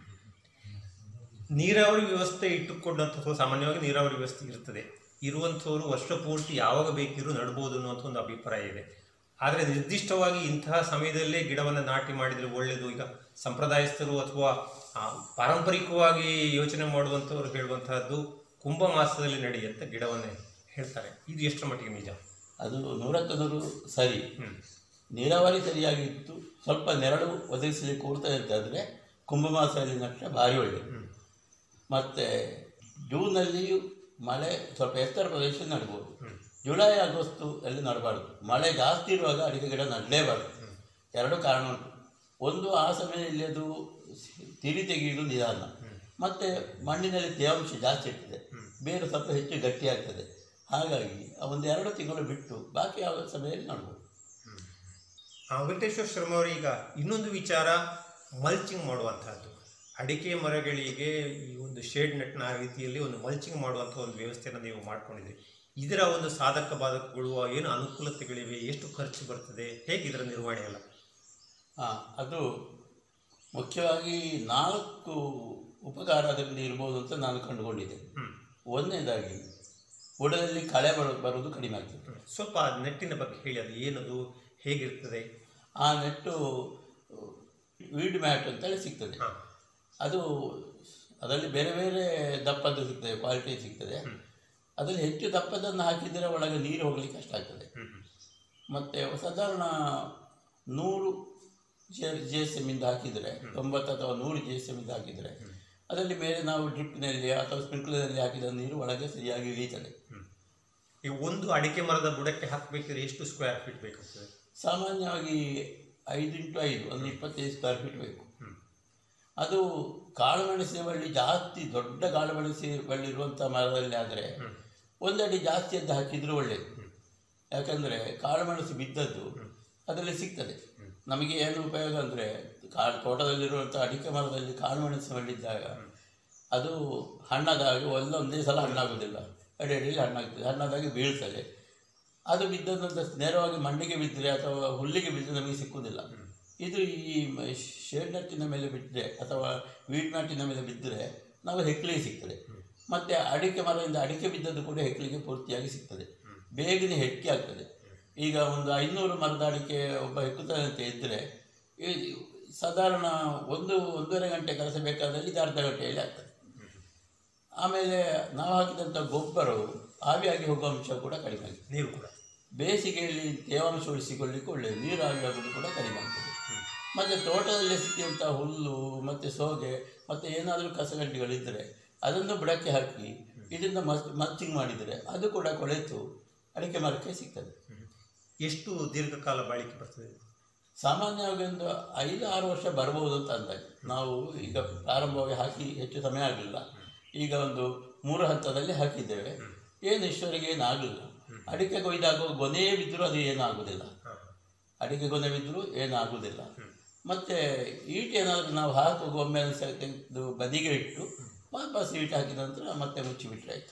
ನೀರಾವರಿ ವ್ಯವಸ್ಥೆ ಇಟ್ಟುಕೊಂಡಂತಹ ಸಾಮಾನ್ಯವಾಗಿ ನೀರಾವರಿ ವ್ಯವಸ್ಥೆ ಇರ್ತದೆ ಇರುವಂಥವರು ವರ್ಷ ಪೂರ್ತಿ ಯಾವಾಗ ಬೇಕಿದ್ರೂ ನಡ್ಬೋದು ಅನ್ನುವಂಥ ಒಂದು ಅಭಿಪ್ರಾಯ ಇದೆ ಆದರೆ ನಿರ್ದಿಷ್ಟವಾಗಿ ಇಂತಹ ಸಮಯದಲ್ಲೇ ಗಿಡವನ್ನು ನಾಟಿ ಮಾಡಿದರೆ ಒಳ್ಳೆಯದು ಈಗ ಸಂಪ್ರದಾಯಸ್ಥರು ಅಥವಾ ಆ, ಪಾರಂಪರಿಕವಾಗಿ ಯೋಚನೆ ಮಾಡುವಂಥವ್ರು ಹೇಳುವಂತಹದ್ದು ಕುಂಭ ಮಾಸದಲ್ಲಿ ನಡೆಯುವಂಥ ಗಿಡವನ್ನೇ ಹೇಳ್ತಾರೆ ಇದು ಎಷ್ಟರ ಮಟ್ಟಿಗೆ ನಿಜ ಅದು ನೂರಕ್ಕೆ ನೂರು ಸರಿ ನೀರಾವರಿ ಸರಿಯಾಗಿತ್ತು ಸ್ವಲ್ಪ ನೆರಳು ಒದಗಿಸಲಿಕ್ಕೆ ಕೊಡ್ತದೆ ಅಂತಾದರೆ ಕುಂಭಮಾಸದಲ್ಲಿ ನಟ್ಟರೆ ಭಾರಿ ಒಳ್ಳೆಯದು ಮತ್ತು ಜೂನಲ್ಲಿಯೂ ಮಳೆ ಸ್ವಲ್ಪ ಎತ್ತರ ಪ್ರದೇಶ ನಡ್ಬೋದು ಜುಲೈ ಆಗಸ್ಟು ಅಲ್ಲಿ ನಡಬಾರ್ದು ಮಳೆ ಜಾಸ್ತಿ ಇರುವಾಗ ಅಡಿಕೆ ಗಿಡ ನಡಲೇಬಾರ್ದು ಎರಡು ಕಾರಣ ಉಂಟು ಒಂದು ಆ ಸಮಯದಲ್ಲಿ ಅದು ತಿರಿ ತೆಗೆಯುವುದು ನಿಧಾನ ಮತ್ತು ಮಣ್ಣಿನಲ್ಲಿ ತೇವಾಂಶ ಜಾಸ್ತಿ ಇರ್ತದೆ ಬೇರು ಸ್ವಲ್ಪ ಹೆಚ್ಚು ಗಟ್ಟಿಯಾಗ್ತದೆ ಹಾಗಾಗಿ ಆ ಒಂದು ಎರಡು ತಿಂಗಳು ಬಿಟ್ಟು ಬಾಕಿ ಯಾವ ಸಮಯದಲ್ಲಿ ನಡ್ಬೋದು ಆ, ವೆಂಕಟೇಶ್ವರ ಶರ್ಮ ಅವರು ಈಗ ಇನ್ನೊಂದು ವಿಚಾರ ಮಲ್ಚಿಂಗ್ ಮಾಡುವಂತಹದ್ದು ಅಡಿಕೆ ಮರಗಳಿಗೆ ಈ ಒಂದು ಶೇಡ್ ನೆಟ್ನ ರೀತಿಯಲ್ಲಿ ಒಂದು ಮಲ್ಚಿಂಗ್ ಮಾಡುವಂಥ ಒಂದು ವ್ಯವಸ್ಥೆಯನ್ನು ನೀವು ಮಾಡ್ಕೊಂಡಿದ್ರಿ ಇದರ ಒಂದು ಸಾಧಕ ಬಾಧಕಗಳು ಏನು ಅನುಕೂಲತೆಗಳಿವೆ ಎಷ್ಟು ಖರ್ಚು ಬರ್ತದೆ ಹೇಗೆ ಇದರ ನಿರ್ವಹಣೆ ಎಲ್ಲ ಹಾಂ ಅದು ಮುಖ್ಯವಾಗಿ ನಾಲ್ಕು ಉಪಕಾರ ಅದರಲ್ಲಿ ಇರ್ಬೋದು ಅಂತ ನಾನು ಕಂಡುಕೊಂಡಿದ್ದೆ ಒಂದನೇದಾಗಿ ಬುಡದಲ್ಲಿ ಕಳೆ ಬರು ಬರುವುದು ಕಡಿಮೆ ಆಗ್ತದೆ ಸ್ವಲ್ಪ ನೆಟ್ಟಿನ ಬಗ್ಗೆ ಹೇಳಿ ಅದು ಏನದು ಹೇಗಿರ್ತದೆ ಆ ನೆಟ್ಟು ವೀಡ್ ಮ್ಯಾಟ್ ಅಂತೇಳಿ ಸಿಗ್ತದೆ ಅದು ಅದರಲ್ಲಿ ಬೇರೆ ಬೇರೆ ದಪ್ಪದ್ದು ಸಿಗ್ತದೆ ಕ್ವಾಲಿಟಿ ಸಿಗ್ತದೆ ಅದರಲ್ಲಿ ಹೆಚ್ಚು ದಪ್ಪದನ್ನು ಹಾಕಿದರೆ ಒಳಗೆ ನೀರು ಹೋಗಲಿಕ್ಕೆ ಕಷ್ಟ ಆಗ್ತದೆ ಮತ್ತು ಸಾಧಾರಣ ನೂರು ಜೆ ಜಿ ಎಸ್ ಎಮ್ಮಿಂದ ಹಾಕಿದರೆ ತೊಂಬತ್ತು ಅಥವಾ ನೂರು ಜಿ ಎಸ್ ಎಮ್ಮಿಂದ ಹಾಕಿದರೆ ಅದರಲ್ಲಿ ಮೇಲೆ ನಾವು ಡ್ರಿಪ್ನಲ್ಲಿ ಅಥವಾ ಸ್ಪ್ರಿಂಕ್ಲರ್ನಲ್ಲಿ ಹಾಕಿದ ನೀರು ಒಳಗೆ ಸರಿಯಾಗಿ ಇಳೀತದೆ ಈ ಒಂದು ಅಡಿಕೆ ಮರದ ಬುಡಕ್ಕೆ ಹಾಕಬೇಕಿದ್ರೆ ಎಷ್ಟು ಸ್ಕ್ವೇರ್ ಫೀಟ್ ಬೇಕಾಗ್ತದೆ ಸಾಮಾನ್ಯವಾಗಿ ಐದು ಇಂಟು ಐದು ಅಂದರೆ ಇಪ್ಪತ್ತೈದು ಸ್ಕ್ವೇರ್ ಫೀಟ್ ಬೇಕು ಅದು ಕಾಳುಮೆಣಸಿನ ಬಳ್ಳಿ ಜಾಸ್ತಿ ದೊಡ್ಡ ಕಾಳುಮೆಣಸಿ ಬಳ್ಳಿ ಇರುವಂಥ ಮರದಲ್ಲಿ ಆದರೆ ಒಂದಡಿ ಜಾಸ್ತಿ ಅಂತ ಹಾಕಿದರೂ ಒಳ್ಳೆಯದು ಯಾಕಂದರೆ ಕಾಳುಮೆಣಸು ಬಿದ್ದದ್ದು ಅದರಲ್ಲಿ ಸಿಗ್ತದೆ ನಮಗೆ ಏನು ಉಪಯೋಗ ಅಂದರೆ ಕಾಳು ತೋಟದಲ್ಲಿರುವಂಥ ಅಡಿಕೆ ಮರದಲ್ಲಿ ಕಾಳುಮೆಣಸು ಬಳ್ಳಿದ್ದಾಗ ಅದು ಹಣ್ಣಾದಾಗ ಒಂದೊಂದೇ ಸಲ ಹಣ್ಣಾಗೋದಿಲ್ಲ ಅಡಿ ಅಡಿಯಲ್ಲಿ ಹಣ್ಣಾಗ್ತದೆ ಹಣ್ಣಾದಾಗಿ ಬೀಳ್ತದೆ ಅದು ಬಿದ್ದದಂತ ನೇರವಾಗಿ ಮಣ್ಣಿಗೆ ಬಿದ್ದರೆ ಅಥವಾ ಹುಲ್ಲಿಗೆ ಬಿದ್ದರೆ ನಮಗೆ ಸಿಕ್ಕುವುದಿಲ್ಲ ಇದು ಈ ಮ- ಶೇಡ್ ನಟ್ಟಿನ ಮೇಲೆ ಬಿದ್ದರೆ ಅಥವಾ ವೀಟ್ ಮ್ಯಾಟಿನ ಮೇಲೆ ಬಿದ್ದರೆ ನಾವು ಹೆಕ್ಲಿಗೆ ಸಿಗ್ತದೆ ಮತ್ತು ಅಡಿಕೆ ಮರದಿಂದ ಅಡಿಕೆ ಬಿದ್ದದ್ದು ಕೂಡ ಹೆಕ್ಲಿಗೆ ಪೂರ್ತಿಯಾಗಿ ಸಿಗ್ತದೆ ಬೇಗನೆ ಹೆಕ್ಕಿ ಆಗ್ತದೆ ಈಗ ಒಂದು ಐನೂರು ಮರದ ಅಡಿಕೆ ಒಬ್ಬ ಹೆಕ್ಕುತ್ತಾನೆ ಅಂತ ಇದ್ದರೆ ಈ ಸಾಧಾರಣ ಒಂದು ಒಂದೂವರೆ ಗಂಟೆ ಕೆಲಸ ಬೇಕಾದಲ್ಲಿ ಇದು ಅರ್ಧ ಗಂಟೆಯಲ್ಲಿ ಆಗ್ತದೆ ಆಮೇಲೆ ನಾವು ಹಾಕಿದಂಥ ಗೊಬ್ಬರವು ಆವಿಯಾಗಿ ಹೋಗುವ ಅಂಶ ಕೂಡ ಕಡಿಮೆ ಆಗಿದೆ ನೀರು ಕೂಡ ಬೇಸಿಗೆಯಲ್ಲಿ ತೇವಾಂಶ ಉಳಿಸಿಕೊಳ್ಳಿಕ್ಕೆ ಒಳ್ಳೆಯದು ನೀರು ಆವಿಯಾಗೋದು ಕೂಡ ಕಡಿಮೆ ಆಗ್ತದೆ ಮತ್ತು ತೋಟದಲ್ಲಿ ಸಿಕ್ಕಿದಂಥ ಹುಲ್ಲು ಮತ್ತು ಸೋಗೆ ಮತ್ತು ಏನಾದರೂ ಕಸಗಡ್ಡಿಗಳಿದ್ದರೆ ಅದನ್ನು ಬುಡಕ್ಕೆ ಹಾಕಿ ಇದರಿಂದ ಮಸ್ ಮಲ್ಚಿಂಗ್ ಮಾಡಿದರೆ ಅದು ಕೂಡ ಕೊಳೆತು ಅಡಿಕೆ ಮರಕ್ಕೆ ಸಿಗ್ತದೆ ಎಷ್ಟು ದೀರ್ಘಕಾಲ ಬಾಳಿಕೆ ಬರ್ತದೆ ಸಾಮಾನ್ಯವಾಗಿ ಒಂದು ಐದು ಆರು ವರ್ಷ ಬರ್ಬೋದು ಅಂತ ಅಂದಾಜು ನಾವು ಈಗ ಪ್ರಾರಂಭವಾಗಿ ಹಾಕಿ ಹೆಚ್ಚು ಸಮಯ ಆಗಲಿಲ್ಲ ಈಗ ಒಂದು ಮೂರು ಹಂತದಲ್ಲಿ ಹಾಕಿದ್ದೇವೆ ಏನು ಇಷ್ಟವರೆಗೆ ಏನು ಆಗಲಿಲ್ಲ ಅಡಿಕೆ ಕೊಯ್ದಾಗ ಗೊನೆ ಬಿದ್ದರೂ ಅದು ಏನೂ ಆಗುವುದಿಲ್ಲ ಅಡಿಕೆ ಗೊನೆ ಬಿದ್ದರೂ ಏನೂ ಆಗುವುದಿಲ್ಲ ಮತ್ತು ಈಟ್ ಏನಾದರೂ ನಾವು ಹಾಕುವಾಗ ಒಮ್ಮೆ ಸ- ತೆಗೆದು ಬದಿಗೆ ಇಟ್ಟು ವಾಪಸ್ ಈಟ್ ಹಾಕಿದ ನಂತರ ಮತ್ತೆ ಮುಚ್ಚಿಬಿಟ್ರೆ ಆಯಿತು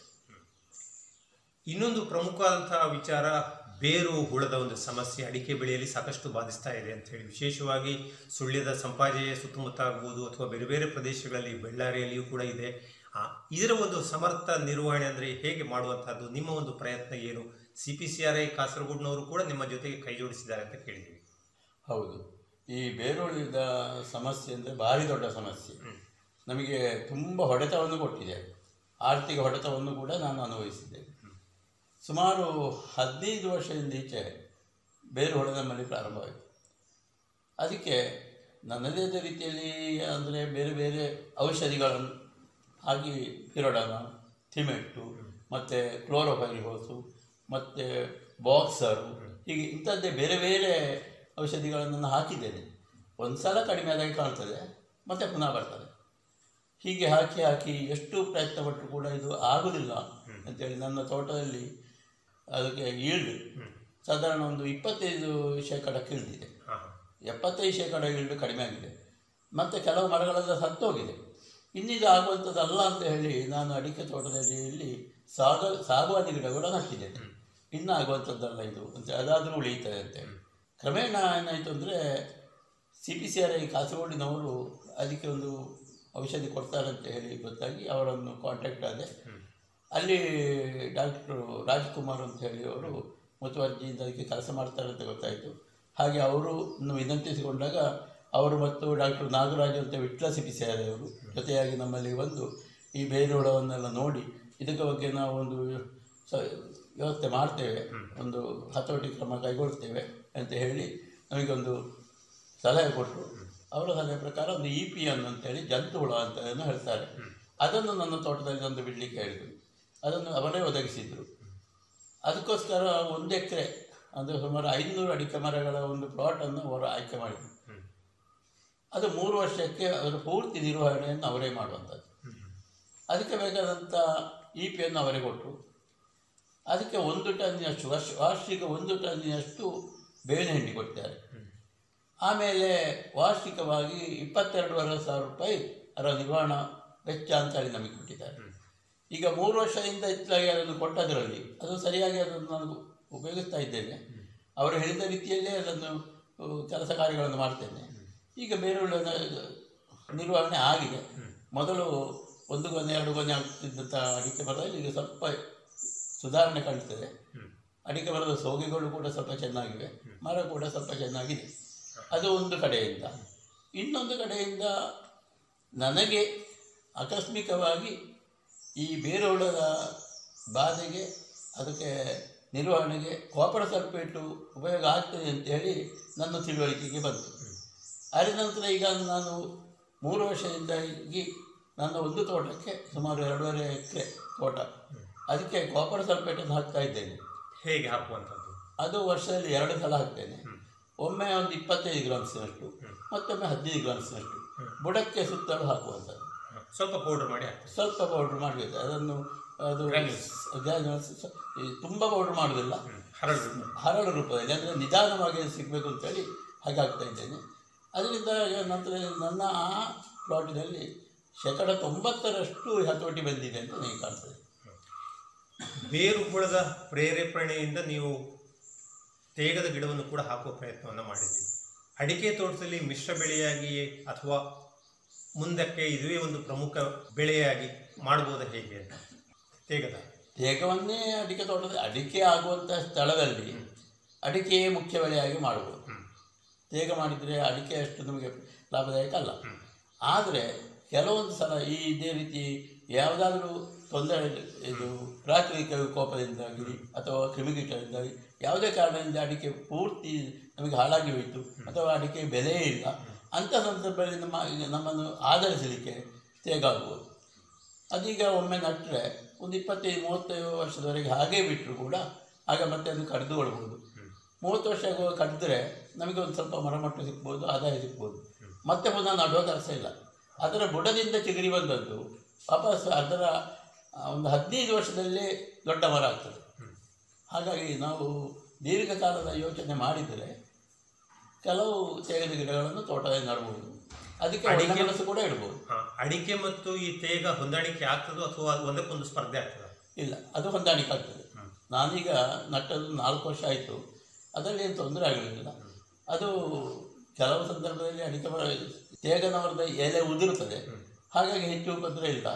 ಇನ್ನೊಂದು ಪ್ರಮುಖವಾದಂತಹ ವಿಚಾರ ಬೇರು ಹುಳದ ಒಂದು ಸಮಸ್ಯೆ ಅಡಿಕೆ ಬೆಳೆಯಲ್ಲಿ ಸಾಕಷ್ಟು ಬಾಧಿಸ್ತಾ ಇದೆ ಅಂತ ಹೇಳಿ ವಿಶೇಷವಾಗಿ ಸುಳ್ಯದ ಸಂಪಾಜೆಯ ಸುತ್ತಮುತ್ತ ಆಗ್ಬೋದು ಅಥವಾ ಬೇರೆ ಬೇರೆ ಪ್ರದೇಶಗಳಲ್ಲಿ ಬಳ್ಳಾರಿಯಲ್ಲಿಯೂ ಕೂಡ ಇದೆ ಆ, ಇದರ ಒಂದು ಸಮರ್ಥ ನಿರ್ವಹಣೆ ಅಂದರೆ ಹೇಗೆ ಮಾಡುವಂತಹದ್ದು ನಿಮ್ಮ ಒಂದು ಪ್ರಯತ್ನ ಏನು C P C R I ಕಾಸರಗೋಡಿನವರು ಕೂಡ ನಿಮ್ಮ ಜೊತೆಗೆ ಕೈ ಜೋಡಿಸಿದ್ದಾರೆ ಅಂತ ಕೇಳಿದ್ದೀವಿ ಹೌದು ಈ ಬೇರುಳಿದ ಸಮಸ್ಯೆ ಅಂದರೆ ಭಾರಿ ದೊಡ್ಡ ಸಮಸ್ಯೆ ನಮಗೆ ತುಂಬ ಹೊಡೆತವನ್ನು ಕೊಟ್ಟಿದೆ ಆರ್ಥಿಕ ಹೊಡೆತವನ್ನು ಕೂಡ ನಾನು ಅನುಭವಿಸಿದ್ದೇನೆ ಸುಮಾರು ಹದಿನೈದು ವರ್ಷದಿಂದ ಈಚೆ ಬೇರು ಹೊಡೆ ನಮ್ಮಲ್ಲಿ ಪ್ರಾರಂಭವಾಯಿತು ಅದಕ್ಕೆ ನನ್ನದೇ ಆದ ರೀತಿಯಲ್ಲಿ ಅಂದರೆ ಬೇರೆ ಬೇರೆ ಔಷಧಿಗಳನ್ನು ಹಾಗೆ ಪಿರೋಡಾನ ಥಿಮೆಟ್ಟು ಮತ್ತು ಕ್ಲೋರೋಫೈರಿಬೋಸು ಮತ್ತು ಬಾಕ್ಸರು ಹೀಗೆ ಇಂಥದ್ದೇ ಬೇರೆ ಬೇರೆ ಔಷಧಿಗಳನ್ನು ನಾನು ಹಾಕಿದ್ದೇನೆ ಒಂದು ಸಲ ಕಡಿಮೆ ಆದಾಗೆ ಕಾಣ್ತದೆ ಮತ್ತು ಪುನಃ ಬರ್ತದೆ ಹೀಗೆ ಹಾಕಿ ಹಾಕಿ ಎಷ್ಟು ಪ್ರಯತ್ನ ಪಟ್ಟರು ಕೂಡ ಇದು ಆಗುವುದಿಲ್ಲ ಅಂತೇಳಿ ನನ್ನ ತೋಟದಲ್ಲಿ ಅದಕ್ಕೆ ಈಲ್ಡ್ ಸಾಧಾರಣ ಒಂದು ಇಪ್ಪತ್ತೈದು ಶೇಕಡಕ್ಕೆ ಇಳಿದಿದೆ ಎಪ್ಪತ್ತೈದು ಶೇಕಡ ಈಲ್ಡ್ ಕಡಿಮೆ ಆಗಿದೆ ಮತ್ತು ಕೆಲವು ಮರಗಳೆಲ್ಲ ಸತ್ತೋಗಿದೆ ಇನ್ನಿದು ಆಗುವಂಥದ್ದಲ್ಲ ಅಂತ ಹೇಳಿ ನಾನು ಅಡಿಕೆ ತೋಟದಲ್ಲಿ ಇಲ್ಲಿ ಸಾಗ ಸಾಗುವಾನಿ ಗಿಡ ಕೂಡ ನಟ್ಟಿದ್ದೇನೆ ಇನ್ನು ಆಗುವಂಥದ್ದಲ್ಲ ಇದು ಅಂತ ಅದಾದರೂ ಉಳಿಯುತ್ತದೆ ಅಂತೇಳಿ ಕ್ರಮೇಣ ಏನಾಯಿತು ಅಂದರೆ C P C R I ಕಾಸರಗೋಡಿನವರು ಅದಕ್ಕೆ ಒಂದು ಔಷಧಿ ಕೊಡ್ತಾರೆ ಅಂತ ಹೇಳಿ ಗೊತ್ತಾಗಿ ಅವರನ್ನು ಕಾಂಟ್ಯಾಕ್ಟ್ ಆದೆ ಅಲ್ಲಿ ಡಾಕ್ಟ್ರು ರಾಜ್ಕುಮಾರ್ ಅಂತ ಹೇಳಿ ಅವರು ಮುತುವರ್ಜಿಯಿಂದ ಅದಕ್ಕೆ ಕೆಲಸ ಮಾಡ್ತಾರೆ ಅಂತ ಗೊತ್ತಾಯಿತು ಹಾಗೆ ಅವರು ವಿನಂತಿಸಿಕೊಂಡಾಗ ಅವರು ಮತ್ತು ಡಾಕ್ಟರ್ ನಾಗರಾಜ್ ಅಂತ Vitla C P C R ಅವರು ಜೊತೆಯಾಗಿ ನಮ್ಮಲ್ಲಿ ಬಂದು ಈ ಬೇರುಳವನ್ನೆಲ್ಲ ನೋಡಿ ಇದಕ್ಕೆ ಬಗ್ಗೆ ನಾವು ಒಂದು ಸ ವ್ಯವಸ್ಥೆ ಮಾಡ್ತೇವೆ ಒಂದು ಹತೋಟಿ ಕ್ರಮ ಕೈಗೊಳ್ತೇವೆ ಅಂತ ಹೇಳಿ ನಮಗೊಂದು ಸಲಹೆ ಕೊಟ್ಟರು ಅವರ ಸಲಹೆ ಪ್ರಕಾರ ಒಂದು ಇ ಪಿ ಅನ್ ಅಂತೇಳಿ ಜಂತು ಹುಳ ಅಂತ ಏನೋ ಹೇಳ್ತಾರೆ ಅದನ್ನು ನನ್ನ ತೋಟದಲ್ಲಿ ಒಂದು ಬಿಡಲಿಕ್ಕೆ ಹೇಳಿದರು ಅದನ್ನು ಅವರೇ ಒದಗಿಸಿದರು ಅದಕ್ಕೋಸ್ಕರ ಒಂದು ಎಕರೆ ಅಂದರೆ ಸುಮಾರು ಐದುನೂರು ಅಡಿಕೆ ಮರಗಳ ಒಂದು ಪ್ಲಾಟನ್ನು ಅವರು ಆಯ್ಕೆ ಮಾಡಿದರು ಅದು ಮೂರು ವರ್ಷಕ್ಕೆ ಅದರ ಪೂರ್ತಿ ನಿರ್ವಹಣೆಯನ್ನು ಅವರೇ ಮಾಡುವಂಥದ್ದು ಅದಕ್ಕೆ ಬೇಕಾದಂಥ ಇ ಪಿಯನ್ನು ಅವರೇ ಕೊಟ್ಟರು ಅದಕ್ಕೆ ಒಂದು ಟನ್ನಿನಷ್ಟು ವರ್ಷ ವಾರ್ಷಿಕ ಒಂದು ಟನ್ನಿನಷ್ಟು ಬೇವಿನ ಹಿಂಡಿ ಕೊಡ್ತಾರೆ ಆಮೇಲೆ ವಾರ್ಷಿಕವಾಗಿ ಇಪ್ಪತ್ತೆರಡೂವರೆ ಸಾವಿರ ರೂಪಾಯಿ ಅದರ ನಿರ್ವಹಣಾ ವೆಚ್ಚ ಅಂತ ಹೇಳಿ ನಮಗೆ ಕೊಟ್ಟಿದ್ದಾರೆ ಈಗ ಮೂರು ವರ್ಷದಿಂದ ಇತ್ತಲಾಗಿ ಅದನ್ನು ಕೊಟ್ಟದರಲ್ಲಿ ಅದು ಸರಿಯಾಗಿ ಅದನ್ನು ನಾನು ಉಪಯೋಗಿಸ್ತಾ ಇದ್ದೇನೆ ಅವರು ಹೇಳಿದ ರೀತಿಯಲ್ಲೇ ಅದನ್ನು ಆ, ಕೆಲಸ ಕಾರ್ಯಗಳನ್ನು ಮಾಡ್ತೇನೆ ಈಗ ಬೇರೆയുള്ള ನಿರ್ವಹಣೆ ಆಗಿದೆ ಮೊದಲು ಒಂದು ಗೊನೆ ಎರಡು ಗೊನೆ ಆಗ್ತಿದ್ದಂಥ ಅಡಿಕೆ ಮರದಲ್ಲಿ ಈಗ ಸ್ವಲ್ಪ ಸುಧಾರಣೆ ಕಾಣ್ತದೆ ಅಡಿಕೆ ಮರದ ಸೋಗೆಗಳು ಕೂಡ ಸ್ವಲ್ಪ ಚೆನ್ನಾಗಿವೆ ಮರ ಕೂಡ ಸ್ವಲ್ಪ ಚೆನ್ನಾಗಿದೆ ಅದು ಒಂದು ಕಡೆಯಿಂದ ಇನ್ನೊಂದು ಕಡೆಯಿಂದ ನನಗೆ ಆಕಸ್ಮಿಕವಾಗಿ ಈ ಬೇರುಹುಳದ ಬಾಧೆಗೆ ಅದಕ್ಕೆ ನಿರ್ವಹಣೆಗೆ ಕಾಪರ್ ಸಲ್ಫೇಟು ಉಪಯೋಗ ಆಗ್ತದೆ ಅಂತೇಳಿ ನನ್ನ ತಿಳುವಳಿಕೆಗೆ ಬಂತು ಅದ ನಂತರ ಈಗ ನಾನು ಮೂರು ವರ್ಷದಿಂದಾಗಿ ನನ್ನ ಒಂದು ತೋಟಕ್ಕೆ ಸುಮಾರು ಎರಡೂವರೆ ಎಕರೆ ತೋಟ ಅದಕ್ಕೆ ಕಾಪರ್ ಸಲ್ಫೇಟನ್ನು ಹಾಕ್ತಾ ಇದ್ದೇನೆ ಹೇಗೆ ಹಾಕುವಂಥದ್ದು ಅದು ವರ್ಷದಲ್ಲಿ ಎರಡು ಸಲ ಹಾಕ್ತೇನೆ ಒಮ್ಮೆ ಒಂದು ಇಪ್ಪತ್ತೈದು ಗ್ರಾಮ್ಸ್ನಷ್ಟು ಮತ್ತೊಮ್ಮೆ ಹದಿನೈದು ಗ್ರಾಮ್ಸ್ನಷ್ಟು ಬುಡಕ್ಕೆ ಸುತ್ತಲೂ ಹಾಕುವಂಥದ್ದು ಸ್ವಲ್ಪ ಪೌಡರ್ ಮಾಡಿ ಹಾಕ್ತೇವೆ ಸ್ವಲ್ಪ ಪೌಡ್ರ್ ಮಾಡಬೇಕು ಅದನ್ನು ಅದು granules, ಈ ತುಂಬ ಪೌಡ್ರ್ ಮಾಡೋದಿಲ್ಲ ಹರಳು ಹರಳು ರೂಪದಲ್ಲಿ ಅಂದರೆ ನಿಧಾನವಾಗಿ ಅದು ಸಿಗಬೇಕು ಅಂತೇಳಿ ಹಾಗೆ ಆಗ್ತಾ ಇದ್ದೇನೆ ಅದರಿಂದ ನಂತರ ನನ್ನ ಆ ಪ್ಲಾಟಿನಲ್ಲಿ ಶೇಕಡ ತೊಂಬತ್ತರಷ್ಟು ಹತೋಟಿ ಬಂದಿದೆ ಅಂತ ನನಗೆ ಕಾಣ್ತದೆ ಬೇರು ಹುಳದ ಪ್ರೇರೇಪಣೆಯಿಂದ ನೀವು ತೇಗದ ಗಿಡವನ್ನು ಕೂಡ ಹಾಕುವ ಪ್ರಯತ್ನವನ್ನು ಮಾಡಿದ್ರಿ ಅಡಿಕೆ ತೋಟದಲ್ಲಿ ಮಿಶ್ರ ಬೆಳೆಯಾಗಿ ಅಥವಾ ಮುಂದಕ್ಕೆ ಇದುವೇ ಒಂದು ಪ್ರಮುಖ ಬೆಳೆಯಾಗಿ ಮಾಡ್ಬೋದ ಹೇಗೆ ಅಂತ ತೇಗದ ತೇಗವನ್ನೇ ಅಡಿಕೆ ತೋಟದ ಅಡಿಕೆ ಆಗುವಂಥ ಸ್ಥಳದಲ್ಲಿ ಅಡಿಕೆಯೇ ಮುಖ್ಯ ಬೆಳೆಯಾಗಿ ಮಾಡ್ಬೋದು ತೇಗ ಮಾಡಿದರೆ ಅಡಿಕೆ ಅಷ್ಟು ನಮಗೆ ಲಾಭದಾಯಕ ಅಲ್ಲ ಆದರೆ ಕೆಲವೊಂದು ಸಲ ಈ ಇದೇ ರೀತಿ ಯಾವುದಾದ್ರೂ ತೊಂದರೆ ಇದು ಪ್ರಾಕೃತಿಕ ವಿಕೋಪದಿಂದಾಗಿ ಅಥವಾ ಕ್ರಿಮಿಕೀಟದಿಂದಾಗಿ ಯಾವುದೇ ಕಾರಣದಿಂದ ಅಡಿಕೆ ಪೂರ್ತಿ ನಮಗೆ ಹಾಳಾಗಿ ಹೋಯಿತು ಅಥವಾ ಅಡಿಕೆ ಬೆಲೆಯೇ ಇಲ್ಲ ಅಂಥ ಸಂದರ್ಭದಲ್ಲಿ ನಮ್ಮ ಈಗ ನಮ್ಮನ್ನು ಆಧರಿಸಲಿಕ್ಕೆ ತೇಗ ಆಗ್ಬೋದು ಅದೀಗ ಒಮ್ಮೆ ನಟ್ಟರೆ ಒಂದು ಇಪ್ಪತ್ತೈದು ಮೂವತ್ತೈದು ವರ್ಷದವರೆಗೆ ಹಾಗೇ ಬಿಟ್ಟರು ಕೂಡ ಆಗ ಮತ್ತೆ ಅದು ಕಡಿದುಕೊಳ್ಬೋದು ಮೂವತ್ತು ವರ್ಷ ಕಡಿದ್ರೆ ನಮಗೆ ಒಂದು ಸ್ವಲ್ಪ ಮರಮಟ್ಟು ಸಿಗ್ಬೋದು ಆದಾಯ ಸಿಗ್ಬೋದು ಮತ್ತೆ ಪುನಃ ನಡುವ ಕೆಲಸ ಇಲ್ಲ ಅದರ ಬುಡದಿಂದ ಚಿಗುರಿ ಬಂದದ್ದು ವಾಪಸ್ ಅದರ ಆ, ಒಂದು ಹದಿನೈದು ವರ್ಷದಲ್ಲೇ ದೊಡ್ಡ ಮರ ಆಗ್ತದೆ ಹಾಗಾಗಿ ನಾವು ದೀರ್ಘಕಾಲದ ಯೋಚನೆ ಮಾಡಿದರೆ ಕೆಲವು ತೇಗದ ಗಿಡಗಳನ್ನು ತೋಟದಲ್ಲಿ ನಡಬಹುದು ಅದಕ್ಕೆ ಒಳ್ಳೆ ಅಡಿಕೆ- ಮನಸ್ಸು ಕೂಡ ಇಡ್ಬೋದು ಹಾ, ಅಡಿಕೆ ಮತ್ತು ಈ ತೇಗ ಹೊಂದಾಣಿಕೆ ಆಗ್ತದೋ ಅಥವಾ ಅದು ಒಂದಕ್ಕೊಂದು ಸ್ಪರ್ಧೆ ಆಗ್ತದ ಇಲ್ಲ ಅದು ಹೊಂದಾಣಿಕೆ ಆಗ್ತದೆ ನಾನೀಗ ನಟ್ಟದ್ದು ನಾಲ್ಕು ವರ್ಷ ಆಯಿತು ಅದರಲ್ಲಿ ಏನು ತೊಂದರೆ ಆಗಲಿಲ್ಲ ಅದು ಕೆಲವು ಸಂದರ್ಭದಲ್ಲಿ ಅಡಿಕೆ ಮರ ತೇಗನವರದ ಎಲೆ ಉದುರುತ್ತದೆ ಹಾಗಾಗಿ ಹೆಚ್ಚು ಉಪದ್ರ ಇಲ್ಲ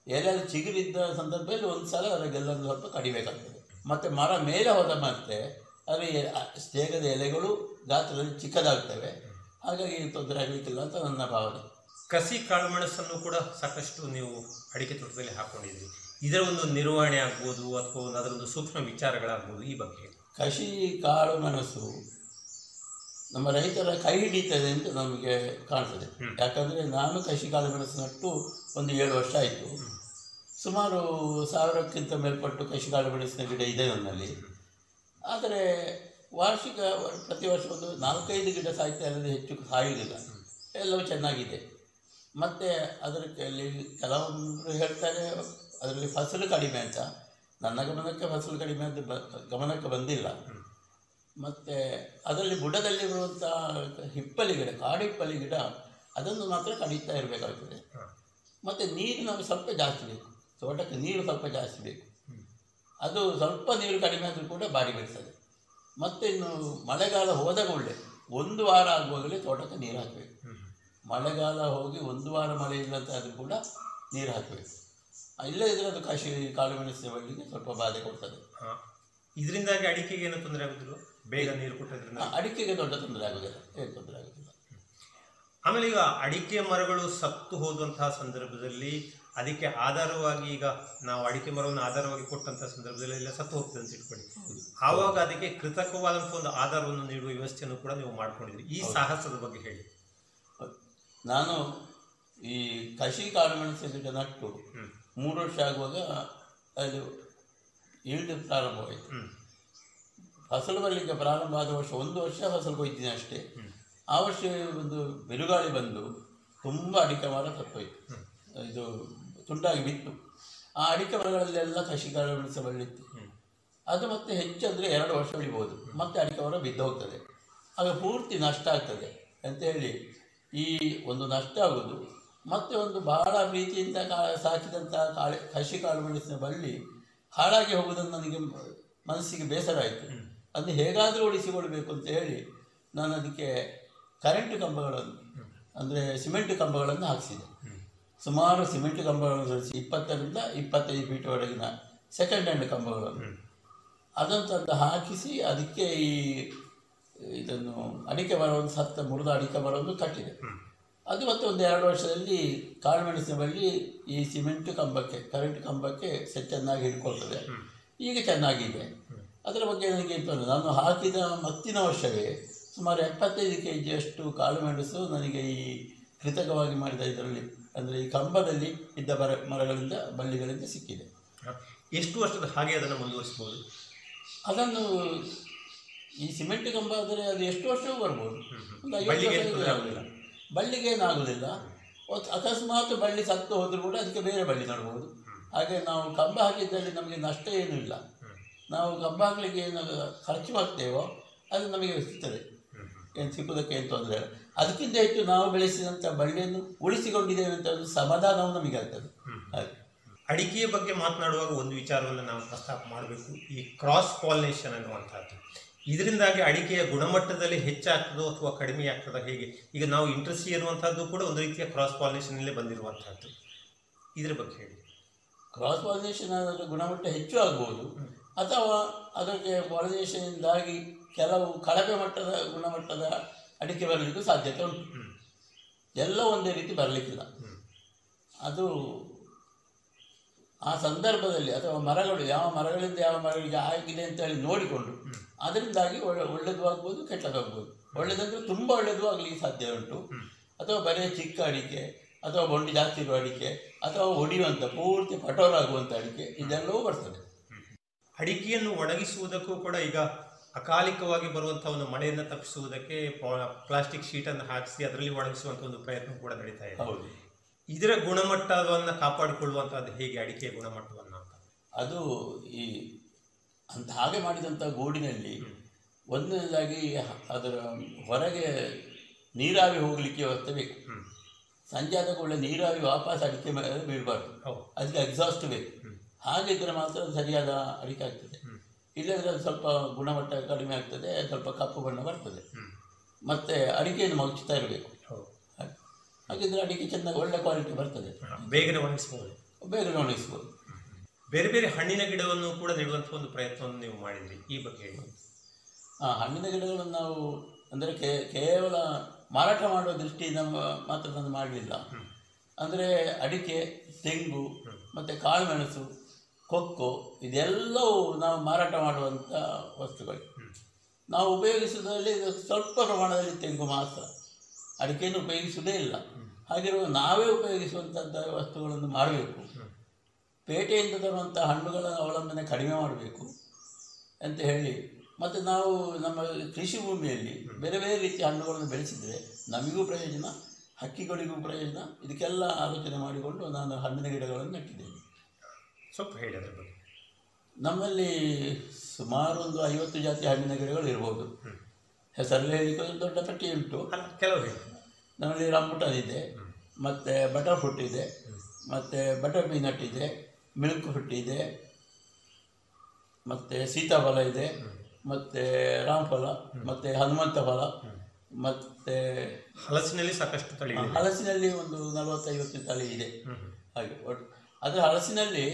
ಎಲೆಯಲ್ಲಿ ಚಿಗುರಿದ್ದ ಸಂದರ್ಭದಲ್ಲಿ ಒಂದು ಸಲ ಅದಕ್ಕೆಲ್ಲ ಸ್ವಲ್ಪ ಕಡಿಬೇಕಾಗ್ತದೆ ಮತ್ತು ಮರ ಮೇಲೆ ಹೋದ ಮತ್ತೆ ಅದರ ಸ್ನೇಹದ ಎಲೆಗಳು ಗಾತ್ರದಲ್ಲಿ ಚಿಕ್ಕದಾಗ್ತವೆ ಹಾಗಾಗಿ ತೊಂದರೆ ಆಗಲಿಕ್ಕಿಲ್ಲ ಅಂತ ನನ್ನ ಭಾವನೆ ಕಸಿ ಕಾಳುಮೆಣಸನ್ನು ಕೂಡ ಸಾಕಷ್ಟು ನೀವು ಅಡಿಕೆ ತೋಟದಲ್ಲಿ ಹಾಕೊಂಡಿದ್ರಿ ಇದರ ಒಂದು ನಿರ್ವಹಣೆ ಆಗ್ಬೋದು ಅಥವಾ ಒಂದು ಅದರ ಒಂದು ಸೂಕ್ಷ್ಮ ವಿಚಾರಗಳಾಗ್ಬೋದು ಈ ಬಗ್ಗೆ ಕಸಿ ಕಾಳು ಮೆಣಸು ನಮ್ಮ ರೈತರ ಕೈ ಹಿಡಿತದೆ ಅಂತ ನಮಗೆ ಕಾಣ್ತದೆ ಯಾಕಂದರೆ ನಾನು ಕಸಿ ಕಾಳು ಮೆಣಸು ನಟ್ಟು ಒಂದು ಏಳು ವರ್ಷ ಆಯಿತು ಸುಮಾರು ಸಾವಿರಕ್ಕಿಂತ ಮೇಲ್ಪಟ್ಟು ಕಸಿ ಕಾಳು ಮೆಣಸಿನ ಗಿಡ ಇದೆ ನನ್ನಲ್ಲಿ ಆದರೆ ವಾರ್ಷಿಕ ಪ್ರತಿ ವರ್ಷ ಒಂದು ನಾಲ್ಕೈದು ಗಿಡ ಸಾಯ್ತಾ ಇಲ್ಲದೆ ಹೆಚ್ಚು ಸಾಯುವುದಿಲ್ಲ ಎಲ್ಲವೂ ಚೆನ್ನಾಗಿದೆ ಮತ್ತು ಅದರಲ್ಲಿ ಕೆಲವೊಬ್ಬರು ಹೇಳ್ತಾರೆ ಅದರಲ್ಲಿ ಫಸಲು ಕಡಿಮೆ ಅಂತ ನನ್ನ ಗಮನಕ್ಕೆ ಫಸಲು ಕಡಿಮೆ ಅಂತ ಬ ಗಮನಕ್ಕೆ ಬಂದಿಲ್ಲ ಮತ್ತು ಅದರಲ್ಲಿ ಬುಡದಲ್ಲಿ ಬರುವಂಥ ಹಿಪ್ಪಲಿ ಗಿಡ ಕಾಡು ಹಿಪ್ಪಲಿ ಗಿಡ ಅದನ್ನು ಮಾತ್ರ ಕಡಿತಾ ಇರಬೇಕಾಗ್ತದೆ ಮತ್ತು ನೀರು ನಮಗೆ ಸ್ವಲ್ಪ ಜಾಸ್ತಿ ಬೇಕು ತೋಟಕ್ಕೆ ನೀರು ಸ್ವಲ್ಪ ಜಾಸ್ತಿ ಬೇಕು ಅದು ಸ್ವಲ್ಪ ನೀರು ಕಡಿಮೆ ಆದರೂ ಕೂಡ ಬಾಡಿ ಬಿಡ್ತದೆ ಮತ್ತು ಇನ್ನು ಮಳೆಗಾಲ ಹೋದಾಗ ಒಳ್ಳೆ ಒಂದು ವಾರ ಆಗುವಾಗಲೇ ತೋಟಕ್ಕೆ ನೀರು ಹಾಕಬೇಕು ಮಳೆಗಾಲ ಹೋಗಿ ಒಂದು ವಾರ ಮಳೆ ಇಲ್ಲ ಅಂತ ಆದರೂ ಕೂಡ ನೀರು ಹಾಕಬೇಕು ಇಲ್ಲದಿದ್ದರೆ ಅದು ಕೃಷಿ ಕಾಳು ಮೆಣಸಿನ ಬಳ್ಳಿಗೆ ಸ್ವಲ್ಪ ಬಾಧೆ ಕೊಡ್ತದೆ ಇದರಿಂದಾಗಿ ಅಡಿಕೆಗೆ ಏನೋ ತೊಂದರೆ ಆಗುದಿಲ್ಲ ಬೇಗ ನೀರು ಕೊಟ್ಟದ್ರಿಂದ ಆ, ಅಡಿಕೆಗೆ ದೊಡ್ಡ ತೊಂದರೆ ಆಗೋದಿಲ್ಲ ಏನು ತೊಂದರೆ ಆಗೋದಿಲ್ಲ ಆಮೇಲೆ ಈಗ ಅಡಿಕೆ ಮರಗಳು ಸತ್ತು ಹೋದಂತಹ ಸಂದರ್ಭದಲ್ಲಿ ಅದಕ್ಕೆ ಆಧಾರವಾಗಿ ಈಗ ನಾವು ಅಡಿಕೆ ಮರವನ್ನು ಆಧಾರವಾಗಿ ಕೊಟ್ಟಂತಹ ಸಂದರ್ಭದಲ್ಲಿ ಎಲ್ಲ ಸತ್ತು ಹೋಗ್ತದೆ ಅಂತ ಇಟ್ಕೊಳ್ಳಿ ಆವಾಗ ಅದಕ್ಕೆ ಕೃತಕವಾದಂತಹ ಒಂದು ಆಧಾರವನ್ನು ನೀಡುವ ವ್ಯವಸ್ಥೆಯನ್ನು ಕೂಡ ನೀವು ಮಾಡ್ಕೊಂಡಿದ್ರಿ ಈ ಸಾಹಸದ ಬಗ್ಗೆ ಹೇಳಿ ನಾನು ಈ ಕಸಿ ಕಾಳು ಮೆಣಸಿನ ಗಿಡ ನಟ್ಟು ಮೂರು ವರ್ಷ ಆಗುವಾಗ ಅದು ಈಲ್ಡ್ ಪ್ರಾರಂಭವಾಯಿತು ಫಸಲು ಬರಲಿಕ್ಕೆ ಪ್ರಾರಂಭ ಆದ ವರ್ಷ ಒಂದು ವರ್ಷ ಫಸಲು ಕೊಯ್ತೀನಿ ಅಷ್ಟೇ ಆ ವರ್ಷ ಒಂದು ಬಿರುಗಾಳಿ ಬಂದು ತುಂಬ ಅಡಿಕೆ ಮರ ತಪ್ಪೋಯ್ತು ಇದು ತುಂಡಾಗಿ ಬಿತ್ತು ಆ ಅಡಿಕೆ ಮರಗಳಲ್ಲೆಲ್ಲ ಕಸಿ ಕಾಳು ಮೆಣಸು ಬಳ್ಳಿತ್ತು ಅದು ಮತ್ತೆ ಹೆಚ್ಚಂದರೆ ಎರಡು ವರ್ಷ ಉಳಿಬೋದು ಮತ್ತೆ ಅಡಿಕೆ ಮರ ಬಿದ್ದು ಹೋಗ್ತದೆ ಆಗ ಪೂರ್ತಿ ನಷ್ಟ ಆಗ್ತದೆ ಅಂತ ಹೇಳಿ ಈ ಒಂದು ನಷ್ಟ ಆಗೋದು ಮತ್ತೆ ಒಂದು ಬಹಳ ಪ್ರೀತಿಯಿಂದ ಕಾ ಸಾಕಿದಂಥ ಕಾಳೆ ಕಸಿ ಕಾಳು ಮೆಣಸಿನ ಬಳ್ಳಿ ಹಾಳಾಗಿ ಹೋಗುವುದನ್ನು ನನಗೆ ಮ- ಮನಸ್ಸಿಗೆ ಬೇಸರ ಆಯಿತು ಅದನ್ನು ಹೇಗಾದರೂ ಉಳಿಸಿಕೊಳ್ಬೇಕು ಅಂತ ಹೇಳಿ ನಾನು ಅದಕ್ಕೆ ಕರೆಂಟ್ ಕಂಬಗಳನ್ನು ಅಂದರೆ ಸಿಮೆಂಟ್ ಕಂಬಗಳನ್ನು ಹಾಕಿಸಿದೆ ಸುಮಾರು ಸಿಮೆಂಟ್ ಕಂಬಗಳನ್ನು ಜೋಡಿಸಿ ಇಪ್ಪತ್ತರಿಂದ ಇಪ್ಪತ್ತೈದು ಫೀಟ್ವರೆಗಿನ ಸೆಕೆಂಡ್ ಹ್ಯಾಂಡ್ ಕಂಬಗಳನ್ನು ಅದನ್ನು ತಂದು ಹಾಕಿಸಿ ಅದಕ್ಕೆ ಈ ಇದನ್ನು ಅಡಿಕೆ ಮರವನ್ನು ಸತ್ತ ಮುರಿದ ಅಡಿಕೆ ಮರವನ್ನು ಕಟ್ಟಿದೆ ಅದು ಮತ್ತೆ ಒಂದು ಎರಡು ವರ್ಷದಲ್ಲಿ ಕಾಳುಮೆಣಸಿನ ಬಳ್ಳಿ ಈ ಸಿಮೆಂಟ್ ಕಂಬಕ್ಕೆ ಕರೆಂಟ್ ಕಂಬಕ್ಕೆ ಸೆ ಚೆನ್ನಾಗಿ ಹಿಡ್ಕೊಳ್ತದೆ ಈಗ ಚೆನ್ನಾಗಿದೆ ಅದರ ಬಗ್ಗೆ ನನಗೆ ಏನು ತೊಂದರೆ ನಾನು ಹಾಕಿದ ಮತ್ತಿನ ವರ್ಷವೇ ಸುಮಾರು ಎಪ್ಪತ್ತೈದು ಕೆ ಜಿಯಷ್ಟು ಕಾಳುಮೆಣಸು ನನಗೆ ಈ ಕೃತಕವಾಗಿ ಮಾಡಿದ ಇದರಲ್ಲಿ ಅಂದರೆ ಈ ಕಂಬದಲ್ಲಿ ಇದ್ದ ಮರ ಮರಗಳಿಂದ ಬಳ್ಳಿಗಳಿಂದ ಸಿಕ್ಕಿದೆ ಎಷ್ಟು ವರ್ಷದ ಹಾಗೆ ಅದನ್ನು ಮುಂದುವರಿಸಬಹುದು ಅದನ್ನು ಈ ಸಿಮೆಂಟ್ ಕಂಬ ಆದರೆ ಅದು ಎಷ್ಟು ವರ್ಷವೂ ಬರ್ಬೋದು ಒಂದು ಐವತ್ತು ಬಳ್ಳಿಗೆ ವರ್ಷ ತೊಂದರೆ ಆಗುದಿಲ್ಲ ಬಳ್ಳಿಗೆ ಏನಾಗುವುದಿಲ್ಲ ಒತ್- ಅಕಸ್ಮಾತ್ ಬಳ್ಳಿ ಸತ್ತು ಹೋದರೂ ಕೂಡ ಅದಕ್ಕೆ ಬೇರೆ ಬಳ್ಳಿ ನಡ್ಬೋದು ಹಾಗೆ ನಾವು ಕಂಬ ಹಾಕಿದ್ದಲ್ಲಿ ನಮಗೆ ನಷ್ಟ ಏನೂ ಇಲ್ಲ ನಾವು ಕಂಬ ಹಾಕಲಿಕ್ಕೆ ಏನು ಖರ್ಚು ಮಾಡ್ತೇವೋ ಅದು ನಮಗೆ ಸಿಗ್ತದೆ ಏನು ಸಿಕ್ಕುವುದಕ್ಕೆ ಏನು ತೊಂದರೆ ಇಲ್ಲ ಅದಕ್ಕಿಂತ ಹೆಚ್ಚು ನಾವು ಬೆಳೆಸಿದಂಥ ಬಳ್ಳಿಯನ್ನು ಉಳಿಸಿಕೊಂಡಿದ್ದೇವೆ ಅಂತ ಒಂದು ಸಮಾಧಾನವು ನಮಗೆ ಆಗ್ತದೆ ಹಾಗೆ ಅಡಿಕೆಯ ಬಗ್ಗೆ ಮಾತನಾಡುವಾಗ ಒಂದು ವಿಚಾರವನ್ನು ನಾವು ಪ್ರಸ್ತಾಪ ಮಾಡಬೇಕು ಈ ಕ್ರಾಸ್ ಪಾಲಿನೇಷನ್ ಅನ್ನುವಂಥದ್ದು ಇದರಿಂದಾಗಿ ಅಡಿಕೆಯ ಗುಣಮಟ್ಟದಲ್ಲಿ ಹೆಚ್ಚಾಗ್ತದೋ ಅಥವಾ ಕಡಿಮೆ ಆಗ್ತದೋ ಹೇಗೆ ಈಗ ನಾವು ಇಂಟ್ರೆಸ್ಟ್ ಇರುವಂತಹದ್ದು ಕೂಡ ಒಂದು ರೀತಿಯ ಕ್ರಾಸ್ ಪಾಲಿನೇಷನ್ ಅಲ್ಲೇ ಬಂದಿರುವಂತಹದ್ದು ಇದರ ಬಗ್ಗೆ ಹೇಳಿ ಕ್ರಾಸ್ ಪಾಲಿನೇಷನ್ ಅದರ ಗುಣಮಟ್ಟ ಹೆಚ್ಚು ಆಗ್ಬೋದು ಅಥವಾ ಅದಕ್ಕೆ ಪಾಲಿನೇಷನ್ನಿಂದಾಗಿ ಕೆಲವು ಕಳಪೆ ಮಟ್ಟದ ಗುಣಮಟ್ಟದ ಅಡಿಕೆ ಬರಲಿಕ್ಕೂ ಸಾಧ್ಯತೆ ಉಂಟು ಎಲ್ಲ ಒಂದೇ ರೀತಿ ಬರಲಿಕ್ಕಿಲ್ಲ ಅದು ಆ ಸಂದರ್ಭದಲ್ಲಿ ಅಥವಾ ಮರಗಳು ಯಾವ ಮರಗಳಿಂದ ಯಾವ ಮರಗಳಿಗೆ ಆಗಿದೆ ಅಂತ ಹೇಳಿ ನೋಡಿಕೊಂಡು ಅದರಿಂದಾಗಿ ಒಳ್ಳೆ ಒಳ್ಳೆಯದು ಆಗ್ಬೋದು ಕೆಟ್ಟದ್ದು ಆಗ್ಬೋದು ಒಳ್ಳೆಯದಂದ್ರೆ ತುಂಬ ಒಳ್ಳೆಯದು ಆಗಲಿಕ್ಕೆ ಸಾಧ್ಯ ಉಂಟು ಅಥವಾ ಬರೀ ಚಿಕ್ಕ ಅಡಿಕೆ ಅಥವಾ ಬೊಂಡಿ ಜಾಸ್ತಿ ಇರುವ ಅಡಿಕೆ ಅಥವಾ ಒಡೆಯುವಂಥ ಪೂರ್ತಿ ಕಠೋರ ಆಗುವಂಥ ಅಡಿಕೆ ಇದೆಲ್ಲವೂ ಬರ್ತದೆ ಅಡಿಕೆಯನ್ನು ಒಣಗಿಸುವುದಕ್ಕೂ ಕೂಡ ಈಗ ಅಕಾಲಿಕವಾಗಿ ಬರುವಂತಹ ಒಂದು ಮಳೆಯನ್ನು ತಪ್ಪಿಸುವುದಕ್ಕೆ ಪ್ಲಾಸ್ಟಿಕ್ ಶೀಟನ್ನು ಹಾಕಿಸಿ ಅದರಲ್ಲಿ ಒಣಗಿಸುವಂತ ಒಂದು ಪ್ರಯತ್ನ ಕೂಡ ನಡೀತಾ ಇದೆ ಹೌದು ಇದರ ಗುಣಮಟ್ಟವನ್ನು ಕಾಪಾಡಿಕೊಳ್ಳುವಂತಹದ್ದು ಹೇಗೆ ಅಡಿಕೆಯ ಗುಣಮಟ್ಟವನ್ನು ಅಂತ ಅದು ಈ ಅಂತ ಹಾಗೆ ಮಾಡಿದಂಥ ಗೂಡಿನಲ್ಲಿ ಒಂದನೇದಾಗಿ ಅದರ ಹೊರಗೆ ನೀರಾವಿ ಹೋಗಲಿಕ್ಕೆ ವ್ಯವಸ್ಥೆ ಬೇಕು ಸಂಜೆ ಆದ ಕೂಡಲೇ ನೀರಾವಿ ವಾಪಸ್ ಅಡಿಕೆ ಮೇಲೆ ಬೀಳಬಾರ್ದು ಅದಕ್ಕೆ ಎಕ್ಸಾಸ್ಟ್ ಬೇಕು ಹಾಗಿದ್ದರೆ ಮಾತ್ರ ಅದು ಸರಿಯಾದ ಅಡಿಕೆ ಆಗ್ತದೆ ಇಲ್ಲದ್ರೆ ಅದು ಸ್ವಲ್ಪ ಗುಣಮಟ್ಟ ಕಡಿಮೆ ಆಗ್ತದೆ ಸ್ವಲ್ಪ ಕಪ್ಪು ಬಣ್ಣ ಬರ್ತದೆ ಮತ್ತೆ ಅಡಿಕೆಯನ್ನು ಮಗುಚ್ತಾ ಇರಬೇಕು ಹಾಗಿದ್ರೆ ಅಡಿಕೆ ಚೆನ್ನಾಗಿ ಒಳ್ಳೆ ಕ್ವಾಲಿಟಿ ಬರ್ತದೆ ಬೇಗನೆ ಒಣಗಿಸಬಹುದು ಬೇಗನೆ ಒಣಗಿಸ್ಬೋದು ಬೇರೆ ಬೇರೆ ಹಣ್ಣಿನ ಗಿಡವನ್ನು ಕೂಡ ನೆಡುವಂಥ ಒಂದು ಪ್ರಯತ್ನವನ್ನು ನೀವು ಮಾಡಿದ್ರಿ ಈ ಬಗ್ಗೆ ಹೇಳಿ ಆ ಹಣ್ಣಿನ ಗಿಡಗಳನ್ನು ನಾವು ಅಂದರೆ ಕೇವಲ ಮಾರಾಟ ಮಾಡುವ ದೃಷ್ಟಿಯಿಂದ ಮ- ಮಾತ್ರ ನಾನು ಮಾಡಲಿಲ್ಲ ಅಂದರೆ ಅಡಿಕೆ ತೆಂಗು ಮತ್ತು ಕಾಳುಮೆಣಸು ಕೊಕ್ಕೋ ಇದೆಲ್ಲವೂ ನಾವು ಮಾರಾಟ ಮಾಡುವಂಥ ವಸ್ತುಗಳು ನಾವು ಉಪಯೋಗಿಸುವುದರಲ್ಲಿ ಇದು ಸ್ವಲ್ಪ ಪ್ರಮಾಣದಲ್ಲಿ ತೆಂಗು ಮಾತ್ರ ಅಡಿಕೆಯನ್ನು ಉಪಯೋಗಿಸುವುದೇ ಇಲ್ಲ ಹಾಗಿರುವ ನಾವೇ ಉಪಯೋಗಿಸುವಂಥದ್ದು ವಸ್ತುಗಳನ್ನು ಮಾಡಬೇಕು ಪೇಟೆಯಿಂದ ತರುವಂಥ ಹಣ್ಣುಗಳ ಅವಲಂಬನೆ ಕಡಿಮೆ ಮಾಡಬೇಕು ಅಂತ ಹೇಳಿ ಮತ್ತು ನಾವು ನಮ್ಮ ಕೃಷಿ ಭೂಮಿಯಲ್ಲಿ ಬೇರೆ ಬೇರೆ ರೀತಿಯ ಹಣ್ಣುಗಳನ್ನು ಬೆಳೆಸಿದರೆ ನಮಗೂ ಪ್ರಯೋಜನ ಹಕ್ಕಿಗಳಿಗೂ ಪ್ರಯೋಜನ ಇದಕ್ಕೆಲ್ಲ ಆಲೋಚನೆ ಮಾಡಿಕೊಂಡು ನಾನು ಹಣ್ಣಿನ ಗಿಡಗಳನ್ನು ನೆಟ್ಟಿದ್ದೇನೆ ಸ್ವಲ್ಪ ಹೇಳಿ ಅದರ ಬಗ್ಗೆ ನಮ್ಮಲ್ಲಿ ಸುಮಾರು ಒಂದು ಐವತ್ತು ಜಾತಿ ಹಣ್ಣಿನ ಗಿಡಗಳು ಇರ್ಬೋದು ಹೆಸರಲ್ಲಿ ಹೇಳಲಿಕ್ಕೆ ಒಂದು ದೊಡ್ಡ ಪಟ್ಟಿ ಉಂಟು ಕೆಲವು ಹೇಳಿ ನಮ್ಮಲ್ಲಿ ರಾಂಬುಟಾನ್ ಇದೆ ಮತ್ತು ಬಟರ್ ಫ್ರೂಟ್ ಇದೆ ಮತ್ತು ಬಟರ್ ಪೀನಟ್ ಇದೆ ಮಿಲ್ಕ್ ಫ್ರೂಟ್ ಇದೆ ಮತ್ತು ಸೀತಾಫಲ ಇದೆ ಮತ್ತು ರಾಮಫಲ ಮತ್ತು ಹನುಮಂತ ಫಲ ಮತ್ತು ಹಲಸಿನಲ್ಲಿ ಸಾಕಷ್ಟು ತಳಿ ಇದೆ. ಹಲಸಿನಲ್ಲಿ ಒಂದು ನಲವತ್ತೈವತ್ತು ತಳಿ ಇದೆ ಹಾಗೆ ಒಟ್ಟು ಅದರ ಹಲಸಿನಲ್ಲಿ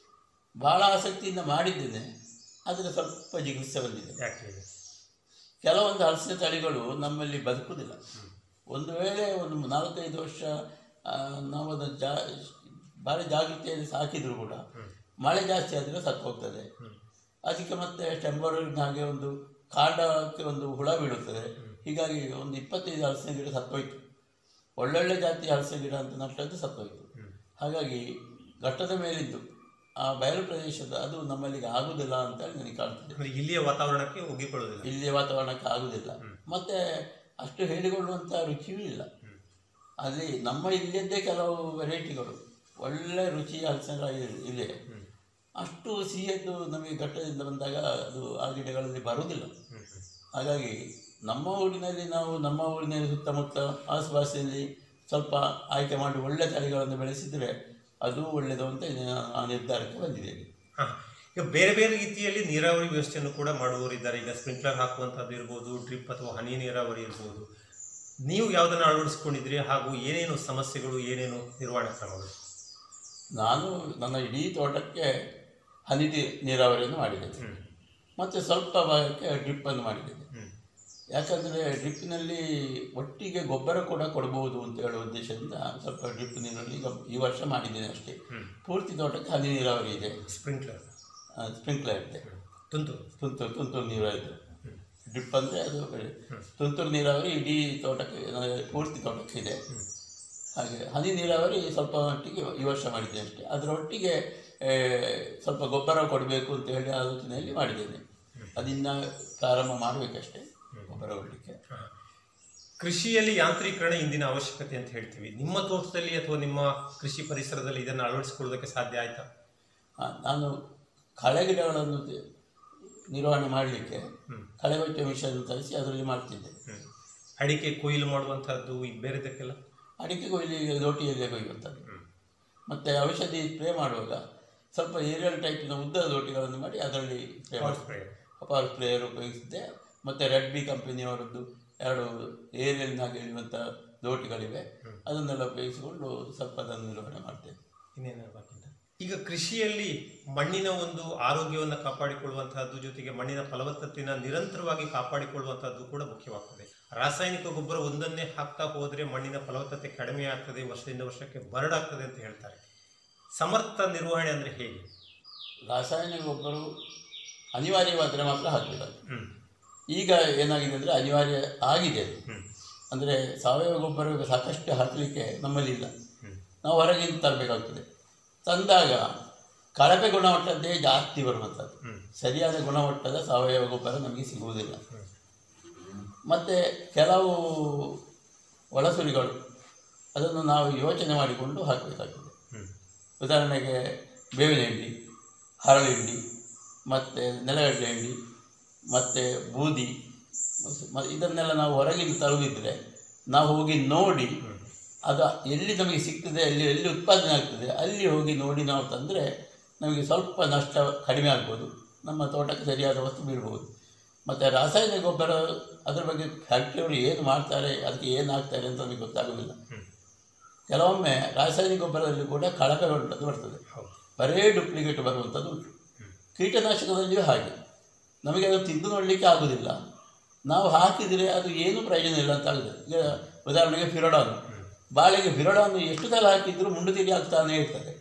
ಭಾಳ ಆಸಕ್ತಿಯಿಂದ ಮಾಡಿದ್ದೇನೆ ಆದರೆ ಸ್ವಲ್ಪ ಜಿಗುಪ್ಸೆ ಬಂದಿದೆ ಯಾಕೆ ಕೆಲವೊಂದು ಹಲಸಿನ ತಳಿಗಳು ನಮ್ಮಲ್ಲಿ ಬದುಕುವುದಿಲ್ಲ ಒಂದು ವೇಳೆ ಒಂದು ನಾಲ್ಕೈದು ವರ್ಷ ಆ, ನಾವು ಅದನ್ನು ಜಾ ಭಾರಿ ಜಾಗೃತಿಯಲ್ಲಿ ಸಾಕಿದ್ರು ಕೂಡ ಮಳೆ ಜಾಸ್ತಿ ಆದರೆ ಸತ್ತು ಹೋಗ್ತದೆ ಅದಕ್ಕೆ ಮತ್ತೆ ಟೆಂಪರರಿನ ಹಾಗೆ ಒಂದು ಕಾಂಡಕ್ಕೆ ಒಂದು ಹುಳ ಬೀಳುತ್ತದೆ ಹೀಗಾಗಿ ಒಂದು ಇಪ್ಪತ್ತೈದು ಹಲಸಿನ ಗಿಡ ಸತ್ತೋಯ್ತು ಒಳ್ಳೊಳ್ಳೆ ಜಾತಿಯ ಹಲಸಿನ ಗಿಡ ಅಂತ ನಷ್ಟದ್ದು ಸತ್ತೋಯ್ತು ಹಾಗಾಗಿ ಘಟ್ಟದ ಮೇಲಿದ್ದು ಆ ಬಯಲು ಪ್ರದೇಶದ ಅದು ನಮ್ಮಲ್ಲಿಗೆ ಆಗುವುದಿಲ್ಲ ಅಂತ ಹೇಳಿ ನನಗೆ ಕಾಣ್ತದೆ ಅಂದ್ರೆ ಇಲ್ಲಿಯ ವಾತಾವರಣಕ್ಕೆ ಒಗ್ಗಿಕೊಳ್ಳುವುದಿಲ್ಲ ಇಲ್ಲಿಯ ವಾತಾವರಣಕ್ಕೆ ಆಗುವುದಿಲ್ಲ ಮತ್ತೆ ಅಷ್ಟು ಹೇಳಿಕೊಳ್ಳುವಂಥ ರುಚಿಯೂ ಇಲ್ಲ ಅಲ್ಲಿ ನಮ್ಮ ಇಲ್ಲಿಯದ್ದೇ ಕೆಲವು ವೆರೈಟಿಗಳು ಒಳ್ಳೆ ರುಚಿಯ ಹಲಸಿನಕಾಯಿ ಇದೆ ಅಷ್ಟು ಸಿಹಿಯದ್ದು ನಮಗೆ ಘಟ್ಟದಿಂದ ಬಂದಾಗ ಅದು ಆ ಗಿಡಗಳಲ್ಲಿ ಬರುವುದಿಲ್ಲ ಹಾಗಾಗಿ ನಮ್ಮ ಊರಿನಲ್ಲಿ ನಾವು ನಮ್ಮ ಊರಿನಲ್ಲಿ ಸುತ್ತಮುತ್ತ ಆಸುಪಾಸಿನಲ್ಲಿ ಸ್ವಲ್ಪ ಆಯ್ಕೆ ಮಾಡಿ ಒಳ್ಳೆ ತಳಿಗಳನ್ನು ಬೆಳೆಸಿದರೆ ಅದು ಒಳ್ಳೆಯದು ಅಂತ ಇದು ಆ ನಿರ್ಧಾರಕ್ಕೆ ಬಂದಿದ್ದೇನೆ ಹ. ಈಗ ಬೇರೆ ಬೇರೆ ರೀತಿಯಲ್ಲಿ ನೀರಾವರಿ ವ್ಯವಸ್ಥೆಯನ್ನು ಕೂಡ ಮಾಡುವವರಿದ್ದಾರೆ ಈಗ ಸ್ಪ್ರಿಂಕ್ಲರ್ ಹಾಕುವಂಥದ್ದು ಇರ್ಬೋದು ಡ್ರಿಪ್ ಅಥವಾ ಹನಿ ನೀರಾವರಿ ಇರ್ಬೋದು ನೀವು ಯಾವುದನ್ನು ಅಳವಡಿಸ್ಕೊಂಡಿದ್ರಿ ಹಾಗೂ ಏನೇನು ಸಮಸ್ಯೆಗಳು ಏನೇನು ನಿರ್ವಹಣಾ ಕ್ರಮಗಳು ನಾನು ನನ್ನ ಇಡೀ ತೋಟಕ್ಕೆ ಹನಿ ನೀ- ನೀರಾವರಿಯನ್ನು ಮಾಡಿದ್ದೇನೆ ಮತ್ತು ಸ್ವಲ್ಪ ಭಾಗಕ್ಕೆ ಡ್ರಿಪ್ಪನ್ನು ಮಾಡಿದ್ದೇನೆ ಯಾಕಂದರೆ ಡ್ರಿಪ್ಪಿನಲ್ಲಿ ಒಟ್ಟಿಗೆ ಗೊಬ್ಬರ ಕೂಡ ಕೊಡ್ಬೋದು ಅಂತ ಹೇಳುವ ಉದ್ದೇಶದಿಂದ ಸ್ವಲ್ಪ ಡ್ರಿಪ್ ನೀರಲ್ಲಿ ಈಗ ಈ ವರ್ಷ ಮಾಡಿದ್ದೇನೆ ಅಷ್ಟೇ ಪೂರ್ತಿ ತೋಟಕ್ಕೆ ಹನಿ ನೀರಾವರಿ ಇದೆ ಸ್ಪ್ರಿಂಕ್ಲರ್ ಸ್ಪ್ರಿಂಕ್ಲರ್ ಇದೆ ತುಂತುರು ತುಂತುರು ತುಂತುರು ನೀರಾವರಿ ಇದೆ ಡ್ರಿಪ್ ಅಂದರೆ ಅದು ತುಂತುರು ನೀರಾವರಿ ಇಡೀ ತೋಟಕ್ಕೆ ಆ, ಪೂರ್ತಿ ತೋಟಕ್ಕೆ ಇದೆ ಹಾಗೆ ಹನಿ ನೀರಾವರಿ ಸ್ವಲ್ಪ ಮಟ್ಟಿಗೆ ಈ ವರ್ಷ ಮಾಡಿದ್ದೇನೆ ಅಷ್ಟೇ ಅದರ ಒಟ್ಟಿಗೆ ಆ, ಸ್ವಲ್ಪ ಗೊಬ್ಬರ ಕೊಡಬೇಕು ಅಂತ ಹೇಳಿ ಆಲೋಚನೆಯಲ್ಲಿ ಮಾಡಿದ್ದೇನೆ ಅದಿನ್ನ ಪ್ರಾರಂಭ ಮಾಡಬೇಕಷ್ಟೇ ಗೊಬ್ಬರ ಕೊಡಲಿಕ್ಕೆ ಕೃಷಿಯಲ್ಲಿ ಯಾಂತ್ರೀಕರಣ ಇಂದಿನ ಅವಶ್ಯಕತೆ ಅಂತ ಹೇಳ್ತೀವಿ ನಿಮ್ಮ ತೋಟದಲ್ಲಿ ಅಥವಾ ನಿಮ್ಮ ಕೃಷಿ ಪರಿಸರದಲ್ಲಿ ಇದನ್ನು ಅಳವಡಿಸಿಕೊಳ್ಳೋದಕ್ಕೆ ಸಾಧ್ಯ ಆಯ್ತಾ ಆ, ನಾನು ಕಳೆ ಗಿಡಗಳನ್ನು ತೆ- ನಿರ್ವಹಣೆ ಮಾಡಲಿಕ್ಕೆ ಕಳೆ ಕೊಚ್ಚುವ ಮಿಷನ್ ತರಿಸಿ ಅದರಲ್ಲಿ ಮಾಡ್ತಿದ್ದೆ ಅಡಿಕೆ ಕೊಯ್ಲು ಮಾಡುವಂಥದ್ದು ಈ ಬೇರೆದಕ್ಕೆಲ್ಲ ಅಡಿಕೆ ಕೊಯ್ಲಿಗೆ ದೋಟಿಯಲ್ಲೇ ಕೊಯ್ಯುವಂಥದ್ದು ಮತ್ತು ಔಷಧಿ ಸ್ಪ್ರೇ ಮಾಡುವಾಗ ಸ್ವಲ್ಪ ಏರಿಯಲ್ ಟೈಪಿನ ಉದ್ದದ ದೋಟಿಗಳನ್ನು ಮಾಡಿ ಅದರಲ್ಲಿ ಸ್ಪ್ರೇ Power ಮಾಡಿ ಪವರ್ ಸ್ಪ್ರೇಯರ್ ಉಪಯೋಗಿಸಿದ್ದೆ ಮತ್ತು ರೆಡ್ ಬಿ ಕಂಪನಿಯವರದ್ದು ಎರಡು ಏರಿಯಲ್ನಾಗ ಇಳುವಂಥ ದೋಟಿಗಳಿವೆ ಅದನ್ನೆಲ್ಲ ಉಪಯೋಗಿಸಿಕೊಂಡು ಸ್ವಲ್ಪ ಅದನ್ನು ನಿರ್ವಹಣೆ ಮಾಡ್ತೇನೆ ಇನ್ನೇನು ಬಾಕಿ ಉಂಟಾ? ಈಗ ಕೃಷಿಯಲ್ಲಿ ಮಣ್ಣಿನ ಒಂದು ಆರೋಗ್ಯವನ್ನು ಕಾಪಾಡಿಕೊಳ್ಳುವಂತಹದ್ದು ಜೊತೆಗೆ ಮಣ್ಣಿನ ಫಲವತ್ತತೆನ ನಿರಂತರವಾಗಿ ಕಾಪಾಡಿಕೊಳ್ಳುವಂತಹದ್ದು ಕೂಡ ಮುಖ್ಯವಾಗ್ತದೆ ರಾಸಾಯನಿಕ ಗೊಬ್ಬರ ಒಂದನ್ನೇ ಹಾಕ್ತಾ ಹೋದ್ರೆ ಮಣ್ಣಿನ ಫಲವತ್ತತೆ ಕಡಿಮೆ ಆಗ್ತದೆ ವರ್ಷದಿಂದ ವರ್ಷಕ್ಕೆ ಬರಡಾಗ್ತದೆ ಅಂತ ಹೇಳ್ತಾರೆ ಸಮರ್ಥ ನಿರ್ವಹಣೆ ಅಂದ್ರೆ ಹೇಗೆ ರಾಸಾಯನಿಕ ಗೊಬ್ಬರವು ಅನಿವಾರ್ಯವಾದರೆ ಮಾತ್ರ ಹಾಕಬೇಕು ಈಗ ಏನಾಗಿದೆ ಅಂದರೆ ಅನಿವಾರ್ಯ ಆಗಿದೆ ಅದು. ಅಂದರೆ ಸಾವಯವ ಗೊಬ್ಬರ ಈಗ ಸಾಕಷ್ಟು ಹಾಕಲಿಕ್ಕೆ ನಮ್ಮಲ್ಲಿ ಇಲ್ಲ ನಾವು ಹೊರಗಿಂದ ತರಬೇಕಾಗ್ತದೆ ತಂದಾಗ ಕಳಪೆ ಗುಣಮಟ್ಟದ್ದೇ ಜಾಸ್ತಿ ಬರುವಂಥದ್ದು ಸರಿಯಾದ ಗುಣಮಟ್ಟದ ಸಾವಯವ ಗೊಬ್ಬರ ನಮಗೆ ಸಿಗುವುದಿಲ್ಲ ಮತ್ತು ಕೆಲವು ಒಳಸುರಿಗಳು ಅದನ್ನು ನಾವು ಯೋಚನೆ ಮಾಡಿಕೊಂಡು ಹಾಕಬೇಕಾಗ್ತದೆ ಉದಾಹರಣೆಗೆ ಬೇವಿನ ಹಿಂಡಿ ಹರಳು ಹಿಂಡಿ ಮತ್ತು ನೆಲಗಡಲೆ ಹಿಂಡಿ ಮತ್ತು ಬೂದಿ ಮ- ಇದನ್ನೆಲ್ಲ ನಾವು ಹೊರಗಿಂದ ತರುವುದಿದ್ರೆ ನಾವು ಹೋಗಿ ನೋಡಿ ಅದು ಎಲ್ಲಿ ನಮಗೆ ಸಿಗ್ತದೆ ಅಲ್ಲಿ ಎಲ್ಲಿ ಉತ್ಪಾದನೆ ಆಗ್ತದೆ ಅಲ್ಲಿ ಹೋಗಿ ನೋಡಿ ನಾವು ತಂದರೆ ನಮಗೆ ಸ್ವಲ್ಪ ನಷ್ಟ ಕಡಿಮೆ ಆಗ್ಬೋದು ನಮ್ಮ ತೋಟಕ್ಕೆ ಸರಿಯಾದ ವಸ್ತು ಬೀಳ್ಬೋದು ಮತ್ತು ರಾಸಾಯನಿಕ ಗೊಬ್ಬರ ಅದರ ಬಗ್ಗೆ ಫ್ಯಾಕ್ಟ್ರಿಯವರು ಏನು ಮಾಡ್ತಾರೆ ಅದಕ್ಕೆ ಏನು ಹಾಕ್ತಾರೆ ಅಂತ ನಮಗೆ ಗೊತ್ತಾಗೋದಿಲ್ಲ ಕೆಲವೊಮ್ಮೆ ರಾಸಾಯನಿಕ ಗೊಬ್ಬರದಲ್ಲಿ ಕೂಡ ಕಳಪೆ ಉಂಟದ್ದು ಬರ್ತದೆ ಬರೇ ಡೂಪ್ಲಿಕೇಟ್ ಬರುವಂಥದ್ದು ಉಂಟು ಕೀಟನಾಶಕದಲ್ಲಿಯೂ ಹಾಗೆ ನಮಗೆ ಅದು ತಿಂದು ನೋಡಲಿಕ್ಕೆ ಆಗೋದಿಲ್ಲ ನಾವು ಹಾಕಿದರೆ ಅದು ಏನು ಪ್ರಯೋಜನ ಇಲ್ಲ ಅಂತ ಆಗುತ್ತೆ ಈಗ ಉದಾಹರಣೆಗೆ ಫಿರೋಡಾನ್ ಬಾಳೆಗೆ ಫಿರೋಡಾನ್ ಎಷ್ಟು ಸಲ ಹಾಕಿದರೂ ಮುಂಡು ತಿರಿ ಆಗ್ತಾನೇ ಇರ್ತದೆ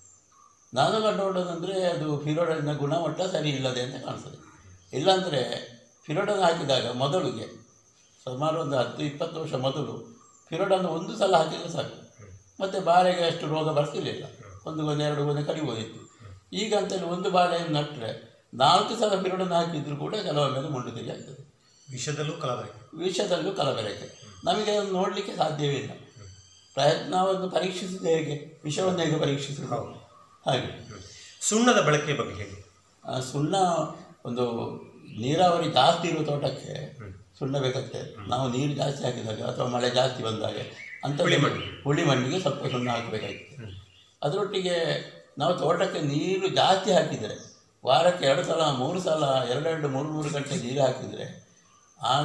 ನಾನು ಕಂಡುಕೊಂಡದಂದರೆ ಅದು ಫಿರೋಡಾನಿನ ಗುಣಮಟ್ಟ ಸರಿ ಇಲ್ಲದೆ ಅಂತ ಕಾಣಿಸ್ತದೆ ಇಲ್ಲಾಂದರೆ ಫಿರೋಡಾನ್ ಹಾಕಿದಾಗ ಮೊದಲಿಗೆ ಸುಮಾರು ಒಂದು ಹತ್ತು ಇಪ್ಪತ್ತು ವರ್ಷ ಮೊದಲು ಫಿರೋಡಾನ್ ಒಂದು ಸಲ ಹಾಕಿದರೆ ಸಾಕು ಮತ್ತು ಬಾಳೆಗೆ ಅಷ್ಟು ರೋಗ ಬರ್ತಿರ್ಲಿಲ್ಲ ಒಂದು ಗೊನೆ ಎರಡು ಗೊನೆ ಕಡಿಬೋದಿತ್ತು ಈಗ ಅಂತೇಳಿ ಒಂದು ಬಾಳೆಯನ್ನು ನಟ್ಟರೆ ನಾಲ್ಕು ಸಲ ಫಿರೋಡಾನ್ ಹಾಕಿದ್ರು ಕೂಡ ಕೆಲವೊಮ್ಮೆ ಅದು ಮುಂಡು ತಿರಿ ಆಗ್ತದೆ ವಿಷದಲ್ಲೂ ಕಲಬೆರಕೆ ವಿಷದಲ್ಲೂ ಕಲಬೆರಕೆ ನಮಗೆ ಅದನ್ನು ನೋಡಲಿಕ್ಕೆ ಸಾಧ್ಯವೇ ಇಲ್ಲ ಪ್ರಯತ್ನವನ್ನು ಪರೀಕ್ಷಿಸಿದ ಹೇಗೆ ವಿಷವನ್ನು ಹೇಗೆ ಪರೀಕ್ಷಿಸುವುದು ಹಾಗೆ ಸುಣ್ಣದ ಬಳಕೆ ಬಗ್ಗೆ ಹೇಗೆ ಆ ಸುಣ್ಣ ಒಂದು ನೀರಾವರಿ ಜಾಸ್ತಿ ಇರುವ ತೋಟಕ್ಕೆ ಸುಣ್ಣ ಬೇಕಾಗ್ತದೆ ನಾವು ನೀರು ಜಾಸ್ತಿ ಹಾಕಿದಾಗ ಅಥವಾ ಮಳೆ ಜಾಸ್ತಿ ಬಂದಾಗ ಅಂತ ಹುಳಿ ಮಣ್ಣು. ಹುಳಿ ಮಣ್ಣಿಗೆ ಸ್ವಲ್ಪ ಸುಣ್ಣ ಹಾಕಬೇಕಾಗ್ತದೆ ಅದರೊಟ್ಟಿಗೆ ನಾವು ತೋಟಕ್ಕೆ ನೀರು ಜಾಸ್ತಿ ಹಾಕಿದರೆ ವಾರಕ್ಕೆ ಎರಡು ಸಲ ಮೂರು ಸಲ ಎರಡೆರಡು ಮೂರು ಮೂರು ಗಂಟೆ ನೀರು ಹಾಕಿದರೆ ಆಗ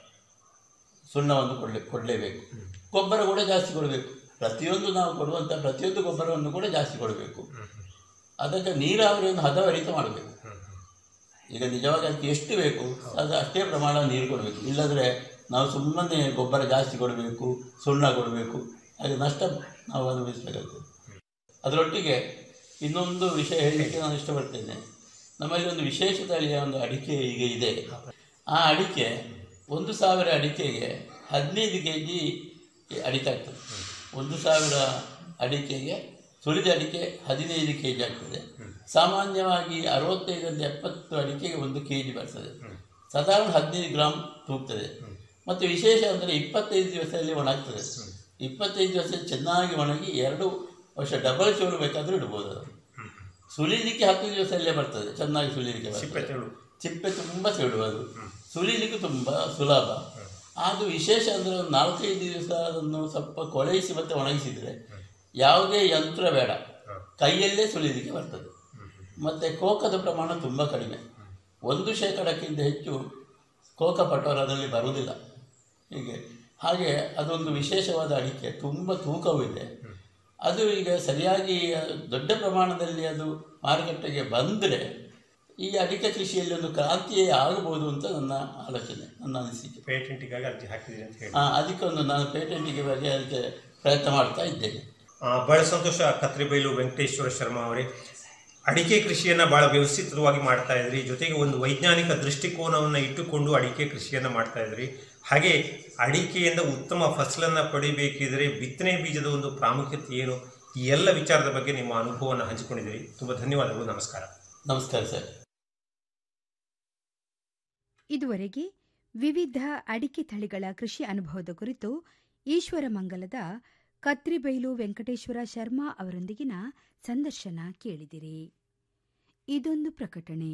ಸುಣ್ಣವನ್ನು ಕೊಡಲೇ ಕೊಡಲೇಬೇಕು ಗೊಬ್ಬರ ಕೂಡ ಜಾಸ್ತಿ ಕೊಡಬೇಕು ಪ್ರತಿಯೊಂದು ನಾವು ಕೊಡುವಂಥ ಪ್ರತಿಯೊಂದು ಗೊಬ್ಬರವನ್ನು ಕೂಡ ಜಾಸ್ತಿ ಕೊಡಬೇಕು ಅದಕ್ಕೆ ನೀರಾವರಿಯನ್ನು ಹದವರಿತ ಮಾಡಬೇಕು ಈಗ ನಿಜವಾಗಿ ಅದಕ್ಕೆ ಎಷ್ಟು ಬೇಕು ಅದು ಅಷ್ಟೇ ಪ್ರಮಾಣ ನೀರು ಕೊಡಬೇಕು ಇಲ್ಲದ್ರೆ ನಾವು ಸುಮ್ಮನೆ ಗೊಬ್ಬರ ಜಾಸ್ತಿ ಕೊಡಬೇಕು ಸುಣ್ಣ ಕೊಡಬೇಕು ಹಾಗೆ ನಷ್ಟ ನಾವು ಅನುಭವಿಸಬೇಕಾಗ್ತದೆ ಅದರೊಟ್ಟಿಗೆ ಇನ್ನೊಂದು ವಿಷಯ ಹೇಳಲಿಕ್ಕೆ ನಾನು ಇಷ್ಟಪಡ್ತೇನೆ ನಮ್ಮಲ್ಲಿ ಒಂದು ವಿಶೇಷ ತಳಿಯ ಒಂದು ಅಡಿಕೆ ಈಗ ಇದೆ ಆ ಅಡಿಕೆ ಒಂದು ಸಾವಿರ ಅಡಿಕೆಗೆ ಹದಿನೈದು ಕೆ ಜಿ ಅಡಿಕೆ ಆಗ್ತದೆ ಒಂದು ಸಾವಿರ ಅಡಿಕೆಗೆ ಸುಲಿದ ಅಡಿಕೆ ಹದಿನೈದು ಕೆ ಜಿ ಆಗ್ತದೆ ಸಾಮಾನ್ಯವಾಗಿ ಅರವತ್ತೈದರಿಂದ ಎಪ್ಪತ್ತು ಅಡಿಕೆಗೆ ಒಂದು ಕೆ ಜಿ ಬರ್ತದೆ ಸಾಧಾರಣ ಹದಿನೈದು ಗ್ರಾಮ್ ತೂಗ್ತದೆ ಮತ್ತು ವಿಶೇಷ ಅಂದರೆ ಇಪ್ಪತ್ತೈದು ದಿವಸದಲ್ಲಿ ಒಣಗ್ತದೆ ಇಪ್ಪತ್ತೈದು ದಿವಸ ಚೆನ್ನಾಗಿ ಒಣಗಿ ಎರಡು ವರ್ಷ ಡಬಲ್ ಚೋಲು ಬೇಕಾದರೂ ಇಡ್ಬೋದು ಅದು ಸುಲಿಲಿಕ್ಕೆ ಹತ್ತು ದಿವಸದಲ್ಲೇ ಬರ್ತದೆ ಚೆನ್ನಾಗಿ ಸುಲಿಲಿಕ್ಕೆ ಸಿಪ್ಪೆ ಬರ್ತದೆ. ತೆಳು. ಚಿಪ್ಪೆ ತುಂಬ ತೆಳು ಅದು ಸುಲಿಲಿಕ್ಕೆ ತುಂಬ ಸುಲಭ ಅದು ವಿಶೇಷ ಅಂದರೆ ಒಂದು ನಾಲ್ಕೈದು ದಿವಸ ಅದನ್ನು ಸ್ವಲ್ಪ ಕೊಳೆಯಿಸಿ ಮತ್ತೆ ಒಣಗಿಸಿದರೆ ಯಾವುದೇ ಯಂತ್ರ ಬೇಡ ಕೈಯಲ್ಲೇ ಸುಲಿಲಿಕ್ಕೆ ಬರ್ತದೆ ಮತ್ತು ಕೋಕದ ಪ್ರಮಾಣ ತುಂಬ ಕಡಿಮೆ ಒಂದು ಶೇಕಡಕ್ಕಿಂತ ಹೆಚ್ಚು ಕೋಕ ಪಟೋರ ಅದರಲ್ಲಿ ಬರುವುದಿಲ್ಲ ಹೀಗೆ ಹಾಗೆ ಅದೊಂದು ವಿಶೇಷವಾದ ಅಡಿಕೆ ತುಂಬ ತೂಕವೂ ಇದೆ ಅದು ಈಗ ಸರಿಯಾಗಿ ದೊಡ್ಡ ಪ್ರಮಾಣದಲ್ಲಿ ಅದು ಮಾರುಕಟ್ಟೆಗೆ ಬಂದರೆ ಈ ಅಡಿಕೆ ಕೃಷಿಯಲ್ಲಿ ಒಂದು ಕ್ರಾಂತಿಯೇ ಆಗಬಹುದು ಅಂತ ನನ್ನ ಆಲೋಚನೆ ನನ್ನ ಅನಿಸಿಕೆ ಪೇಟೆಂಟಿಗಾಗಿ ಅರ್ಜಿ ಹಾಕಿದ್ದೀರಿ ಅಂತ ಹೇಳಿ ಆ, ಅದಕ್ಕೆ ಒಂದು ನಾನು ಪೇಟೆಂಟಿಗೆ ಬಗ್ಗೆ ಅದಕ್ಕೆ ಪ್ರಯತ್ನ ಮಾಡ್ತಾ ಇದ್ದೇನೆ ಆ, ಬಹಳ ಸಂತೋಷ ಕತ್ರಿಬೈಲು ವೆಂಕಟೇಶ್ವರ ಶರ್ಮಾ ಅವರೇ ಅಡಿಕೆ ಕೃಷಿಯನ್ನು ಬಹಳ ವ್ಯವಸ್ಥಿತವಾಗಿ ಮಾಡ್ತಾ ಇದ್ರಿ ಜೊತೆಗೆ ಒಂದು ವೈಜ್ಞಾನಿಕ ದೃಷ್ಟಿಕೋನವನ್ನು ಇಟ್ಟುಕೊಂಡು ಅಡಿಕೆ ಕೃಷಿಯನ್ನು ಮಾಡ್ತಾ ಇದ್ರಿ ಹಾಗೆ ಅಡಿಕೆಯಿಂದ ಉತ್ತಮ ಫಸಲನ್ನು ಪಡಿಬೇಕಿದ್ರೆ ಬಿತ್ತನೆ ಬೀಜದ ಒಂದು ಪ್ರಾಮುಖ್ಯತೆ ಏನು ಈ ಎಲ್ಲ ವಿಚಾರದ ಬಗ್ಗೆ ನಿಮ್ಮ ಅನುಭವವನ್ನು ಹಂಚಿಕೊಂಡಿದ್ದೀರಿ ತುಂಬ ಧನ್ಯವಾದಗಳು ನಮಸ್ಕಾರ ನಮಸ್ಕಾರ ಸರ್ ಇದುವರೆಗೆ ವಿವಿಧ ಅಡಿಕೆ ತಳಿಗಳ ಕೃಷಿ ಅನುಭವದ ಕುರಿತು ಈಶ್ವರಮಂಗಲದ ಕತ್ರಿಬೈಲು ವೆಂಕಟೇಶ್ವರ ಶರ್ಮಾ ಅವರೊಂದಿಗಿನ ಸಂದರ್ಶನ ಕೇಳಿದಿರಿ ಇದೊಂದು ಪ್ರಕಟಣೆ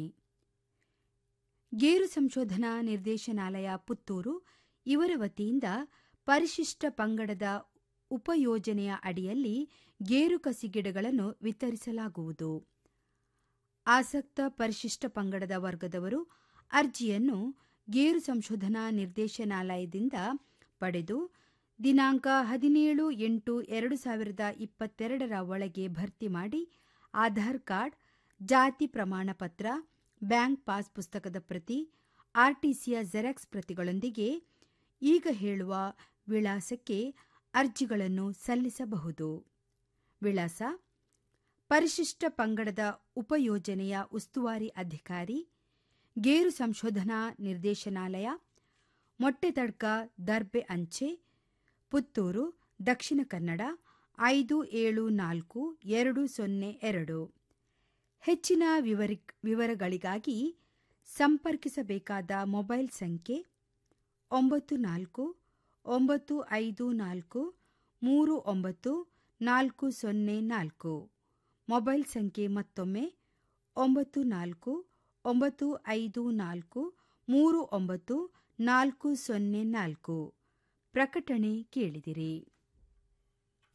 ಗೇರು ಸಂಶೋಧನಾ ನಿರ್ದೇಶನಾಲಯ ಪುತ್ತೂರು ಇವರ ವತಿಯಿಂದ ಪರಿಶಿಷ್ಟ ಪಂಗಡದ ಉಪಯೋಜನೆಯ ಅಡಿಯಲ್ಲಿ ಗೇರು ಕಸಿ ಗಿಡಗಳನ್ನು ವಿತರಿಸಲಾಗುವುದು ಆಸಕ್ತ ಪರಿಶಿಷ್ಟ ಪಂಗಡದ ವರ್ಗದವರು ಅರ್ಜಿಯನ್ನು ಗೇರು ಸಂಶೋಧನಾ ನಿರ್ದೇಶನಾಲಯದಿಂದ ಪಡೆದು ದಿನಾಂಕ ಹದಿನೇಳು ಎಂಟು ಎರಡು ಸಾವಿರದ ಇಪ್ಪತ್ತೆರಡರ ಒಳಗೆ ಭರ್ತಿ ಮಾಡಿ ಆಧಾರ್ ಕಾರ್ಡ್ ಜಾತಿ ಪ್ರಮಾಣ ಪತ್ರ ಬ್ಯಾಂಕ್ ಪಾಸ್ ಪುಸ್ತಕದ ಪ್ರತಿ ಆರ್ಟಿಸಿಯ ಜೆರಾಕ್ಸ್ ಪ್ರತಿಗಳೊಂದಿಗೆ ಈಗ ಹೇಳುವ ವಿಳಾಸಕ್ಕೆ ಅರ್ಜಿಗಳನ್ನು ಸಲ್ಲಿಸಬಹುದು ವಿಳಾಸ ಪರಿಶಿಷ್ಟ ಪಂಗಡದ ಉಪಯೋಜನೆಯ ಉಸ್ತುವಾರಿ ಅಧಿಕಾರಿ ಗೇರು ಸಂಶೋಧನಾ ನಿರ್ದೇಶನಾಲಯ ಮೊಟ್ಟೆದಡ್ಕ ದರ್ಬೆ ಅಂಚೆ ಪುತ್ತೂರು ದಕ್ಷಿಣ ಕನ್ನಡ ಐದು ಏಳು ನಾಲ್ಕು ಎರಡು ಸೊನ್ನೆ ಎರಡು ಹೆಚ್ಚಿನ ವಿವರಿ ವಿವರಗಳಿಗಾಗಿ ಸಂಪರ್ಕಿಸಬೇಕಾದ ಮೊಬೈಲ್ ಸಂಖ್ಯೆ ಒಂಬತ್ತು ನಾಲ್ಕು ಒಂಬತ್ತು ಐದು ನಾಲ್ಕು ಮೂರು ಒಂಬತ್ತು ನಾಲ್ಕು ಸೊನ್ನೆ ನಾಲ್ಕು ಮೊಬೈಲ್ ಸಂಖ್ಯೆ ಮತ್ತೊಮ್ಮೆ ಒಂಬತ್ತು ನಾಲ್ಕು ಒಂಬತ್ತು ಐದು ನಾಲ್ಕು ಮೂರು ಒಂಬತ್ತು ನಾಲ್ಕು ಸೊನ್ನೆ ನಾಲ್ಕು ಪ್ರಕಟಣೆ ಕೇಳಿದಿರಿ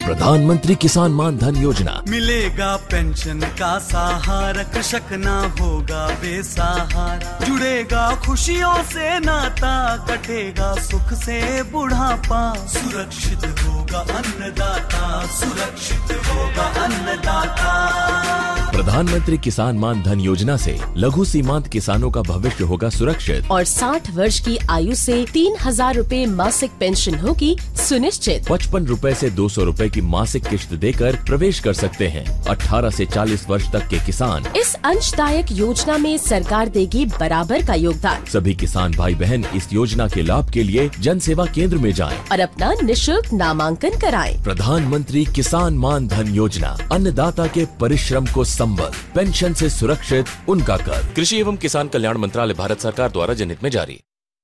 प्रधानमंत्री किसान मान धन योजना मिलेगा पेंशन का सहारा कृषक ना होगा बेसहारा जुड़ेगा खुशियों से नाता कटेगा सुख से बुढ़ापा सुरक्षित होगा अन्नदाता सुरक्षित होगा अन्नदाता प्रधानमंत्री किसान मान धन योजना से लघु सीमांत किसानों का भविष्य होगा सुरक्षित और 60 वर्ष की आयु से तीन हजार रूपए मासिक पेंशन होगी सुनिश्चित पचपन रूपए ऐसी दो सौ रूपए की मासिक किश्त देकर प्रवेश कर सकते हैं 18 से 40 वर्ष तक के किसान इस अंशदायक योजना में सरकार देगी बराबर का योगदान सभी किसान भाई बहन इस योजना के लाभ के लिए जन सेवा केंद्र में जाएं। और अपना निशुल्क नामांकन कराएं। प्रधानमंत्री किसान मान धन योजना अन्नदाता के परिश्रम को संबल पेंशन से सुरक्षित उनका कर कृषि एवं किसान कल्याण मंत्रालय भारत सरकार द्वारा जनहित में जारी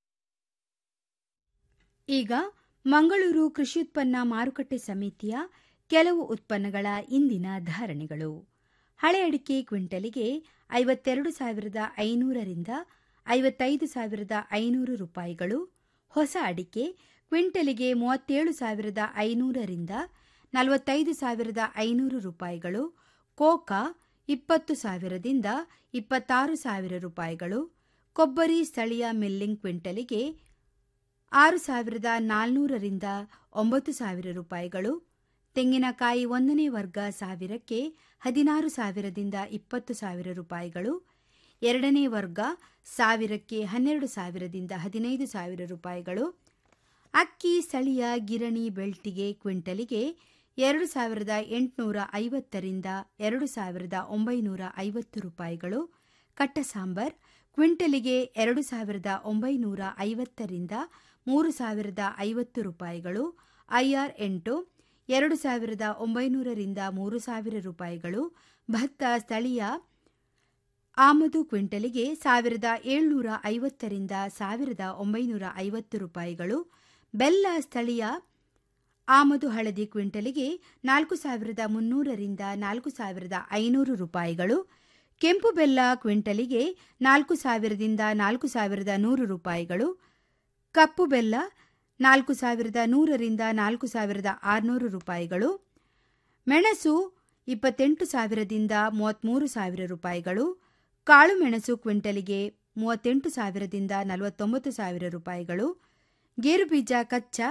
ಈಗ ಮಂಗಳೂರು ಕೃಷಿ ಉತ್ಪನ್ನ ಮಾರುಕಟ್ಟೆ ಸಮಿತಿಯ ಕೆಲವು ಉತ್ಪನ್ನಗಳ ಇಂದಿನ ಧಾರಣೆಗಳು ಹಳೆ ಅಡಿಕೆ ಕ್ವಿಂಟಲಿಗೆ ಐವತ್ತೆರಡು ಸಾವಿರದ ಐನೂರರಿಂದ ಐವತ್ತೈದು ಸಾವಿರದ ಐನೂರು ರೂಪಾಯಿಗಳು ಹೊಸ ಅಡಿಕೆ ಕ್ವಿಂಟಲಿಗೆ ಮೂವತ್ತೇಳು ಸಾವಿರದ ಐನೂರರಿಂದ ನಲವತ್ತೈದು ಸಾವಿರದ ಐನೂರು ರೂಪಾಯಿಗಳು ಕೋಕಾ ಇಪ್ಪತ್ತು ಸಾವಿರದಿಂದ ಇಪ್ಪತ್ತಾರು ಸಾವಿರ ರೂಪಾಯಿಗಳು ಕೊಬ್ಬರಿ ಸ್ಥಳೀಯ ಮಿಲ್ಲಿಂಗ್ ಕ್ವಿಂಟಲಿಗೆ ಆರು ಸಾವಿರದ ನಾಲ್ನೂರರಿಂದ ಒಂಬತ್ತು ಸಾವಿರ ರೂಪಾಯಿಗಳು ತೆಂಗಿನಕಾಯಿ ಒಂದನೇ ವರ್ಗ ಸಾವಿರಕ್ಕೆ ಹದಿನಾರು ಸಾವಿರದಿಂದ ಇಪ್ಪತ್ತು ಸಾವಿರ ರೂಪಾಯಿಗಳು ಎರಡನೇ ವರ್ಗ ಸಾವಿರಕ್ಕೆ ಹನ್ನೆರಡು ಸಾವಿರದಿಂದ ಹದಿನೈದು ಸಾವಿರ ರೂಪಾಯಿಗಳು ಅಕ್ಕಿ ಸ್ಥಳೀಯ ಗಿರಣಿ ಬೆಳ್ತಿಗೆ ಕ್ವಿಂಟಲಿಗೆ ಎರಡು ಸಾವಿರದ ಎಂಟುನೂರ ಐವತ್ತರಿಂದ ಎರಡು ಸಾವಿರದ ಒಂಬೈನೂರ ಐವತ್ತು ರೂಪಾಯಿಗಳು ಕಟ್ಟ ಸಾಂಬಾರ್ ಕ್ವಿಂಟಲಿಗೆ ಎರಡು ಸಾವಿರದ ಒಂಬೈನೂರ ಐವತ್ತರಿಂದ ಮೂರು ಸಾವಿರದ ಐವತ್ತು ರೂಪಾಯಿಗಳು ಐಆರ್ ಎಂಟು ಎರಡು ಸಾವಿರದ ಒಂಬೈನೂರರಿಂದ ಮೂರು ಸಾವಿರ ರೂಪಾಯಿಗಳು ಭತ್ತ ಸ್ಥಳೀಯ ಆಮದು ಕ್ವಿಂಟಲಿಗೆ ಸಾವಿರದ ಏಳ್ನೂರ ಐವತ್ತರಿಂದ ಸಾವಿರದ ಒಂಬೈನೂರ ಐವತ್ತು ರೂಪಾಯಿಗಳು ಬೆಲ್ಲ ಸ್ಥಳೀಯ ಆಮದು ಹಳದಿ ಕ್ವಿಂಟಲಿಗೆ ನಾಲ್ಕು ಸಾವಿರದ ಮುನ್ನೂರರಿಂದ ನಾಲ್ಕು ಸಾವಿರದ ಐನೂರು ರೂಪಾಯಿಗಳು ಕೆಂಪು ಬೆಲ್ಲ ಕ್ವಿಂಟಲಿಗೆ ನಾಲ್ಕು ಸಾವಿರದಿಂದ ನಾಲ್ಕು ಸಾವಿರದ ನೂರು ರೂಪಾಯಿಗಳು ಕಪ್ಪು ಬೆಲ್ಲ ನಾಲ್ಕು ಸಾವಿರದ ನೂರರಿಂದ ನಾಲ್ಕು ಸಾವಿರದ ಆರುನೂರು ರೂಪಾಯಿಗಳು ಮೆಣಸು ಇಪ್ಪತ್ತೆಂಟು ಸಾವಿರದಿಂದ ಮೂವತ್ತ್ಮೂರು ಸಾವಿರ ರೂಪಾಯಿಗಳು ಕಾಳು ಮೆಣಸು ಕ್ವಿಂಟಲಿಗೆ ಮೂವತ್ತೆಂಟು ಸಾವಿರದಿಂದ ನಲವತ್ತೊಂಬತ್ತು ಸಾವಿರ ರೂಪಾಯಿಗಳು ಗೇರುಬೀಜ ಕಚ್ಚಾ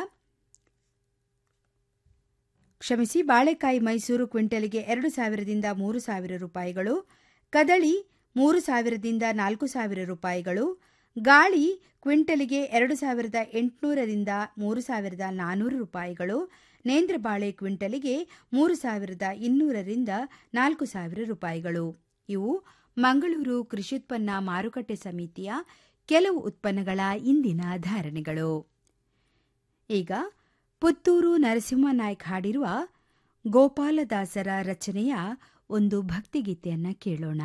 ಕ್ಷಮಿಸಿ ಬಾಳೆಕಾಯಿ ಮೈಸೂರು ಕ್ವಿಂಟಲಿಗೆ ಎರಡು ಸಾವಿರದಿಂದ ಮೂರು ಸಾವಿರ ರೂಪಾಯಿಗಳು ಕದಳಿ ಮೂರು ಸಾವಿರದಿಂದ ನಾಲ್ಕು ಸಾವಿರ ರೂಪಾಯಿಗಳು ಗಾಳಿ ಕ್ವಿಂಟಲಿಗೆ ಎರಡು ಸಾವಿರದ ಎಂಟುನೂರರಿಂದ ಮೂರು ಸಾವಿರದ ನಾನ್ನೂರು ರೂಪಾಯಿಗಳು ನೇಂದ್ರ ಬಾಳೆ ಕ್ವಿಂಟಲಿಗೆ ಮೂರು ಸಾವಿರದ ಇನ್ನೂರರಿಂದ ನಾಲ್ಕು ಸಾವಿರ ರೂಪಾಯಿಗಳು ಇವು ಮಂಗಳೂರು ಕೃಷಿತ್ಪನ್ನ ಮಾರುಕಟ್ಟೆ ಸಮಿತಿಯ ಕೆಲವು ಉತ್ಪನ್ನಗಳ ಇಂದಿನ ಧಾರಣೆಗಳು ಈಗ ಪುತ್ತೂರು ನರಸಿಂಹನಾಯ್ಕ್ ಹಾಡಿರುವ ಗೋಪಾಲದಾಸರ ರಚನೆಯ ಒಂದು ಭಕ್ತಿಗೀತೆಯನ್ನ ಕೇಳೋಣ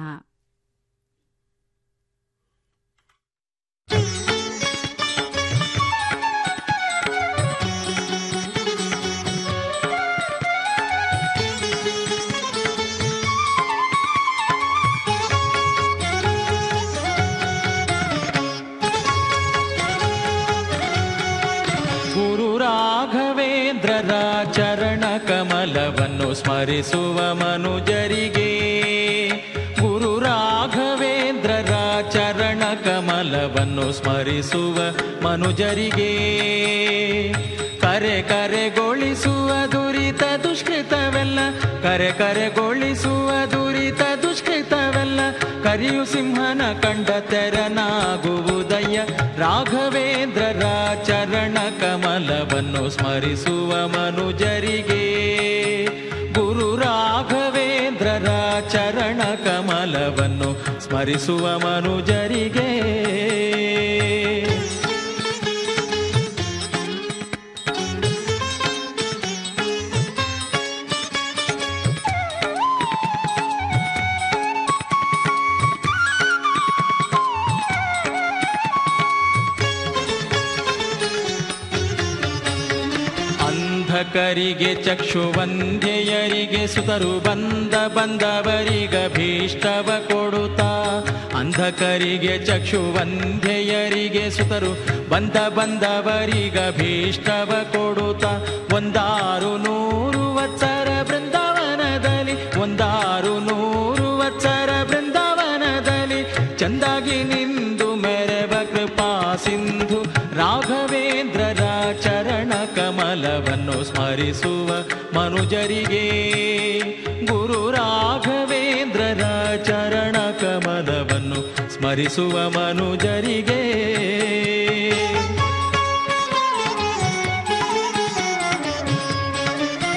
ಗುರು ರಾಘವೇಂದ್ರರ ಚರಣ ಕಮಲವನ್ನು ಸ್ಮರಿಸುವ ಮನುಜರಿಗೆ ಗುರು ರಾಘವೇಂದ್ರರ ಚರಣ ಕಮಲವನ್ನು ಸ್ಮರಿಸುವ ಮನುಜರಿಗೆ ಕರೆ ಕರೆಗೊಳಿಸುವ ದುರಿತ ದುಷ್ಕೃತವೆಲ್ಲ ಕರೆ ಕರೆಗೊಳಿಸುವ ದುರಿತ ದುಷ್ಕೃತವೆಲ್ಲ ಕರಿಯು ಸಿಂಹನ ಕಂಡ ತೆರನಾಗುವುದಯ್ಯ ರಾಘವೇಂದ್ರರ ಚರಣ ಕಮಲವನ್ನು ಸ್ಮರಿಸುವ ಮನುಜರಿಗೆ ಗುರು ರಾಘವೇಂದ್ರರ ಚರಣ ಕಮಲವನ್ನು ಸ್ಮರಿಸುವ ಮನುಜರಿಗೆ ಅಂಧಕರಿಗೆ ಚಕ್ಷುವಂಧ್ಯೆಯರಿಗೆ ಸುತರು ಬಂದ ಬಂದವರಿಗ ಭೀಷ್ಟವ ಕೊಡುತ್ತಾ ಅಂಧಕರಿಗೆ ಚಕ್ಷುವಂಧ್ಯೆಯರಿಗೆ ಸುತರು ಬಂದ ಬಂದವರಿಗ ಭೀಷ್ಟವ ಕೊಡುತ್ತಾ ಒಂದಾರು ನೂರು ವತ್ಸರ ಬೃಂದಾವನದಲ್ಲಿ ಒಂದಾರು ನೂರು ವತ್ಸರ ಬೃಂದಾವನದಲ್ಲಿ ಚಂದಾಗಿ ನಿಂದು ಮೆರವ ಕೃಪಾ ಸಿಂಧು ರಾಘವೇಂದ್ರರ ಚರಣ ಕಮಲವನ್ನು ಸ್ಮರಿಸುವ ಮನುಜರಿಗೆ ಗುರು ರಾಘವೇಂದ್ರರ ಚರಣ ಕಮಲವನ್ನು ಸ್ಮರಿಸುವ ಮನುಜರಿಗೆ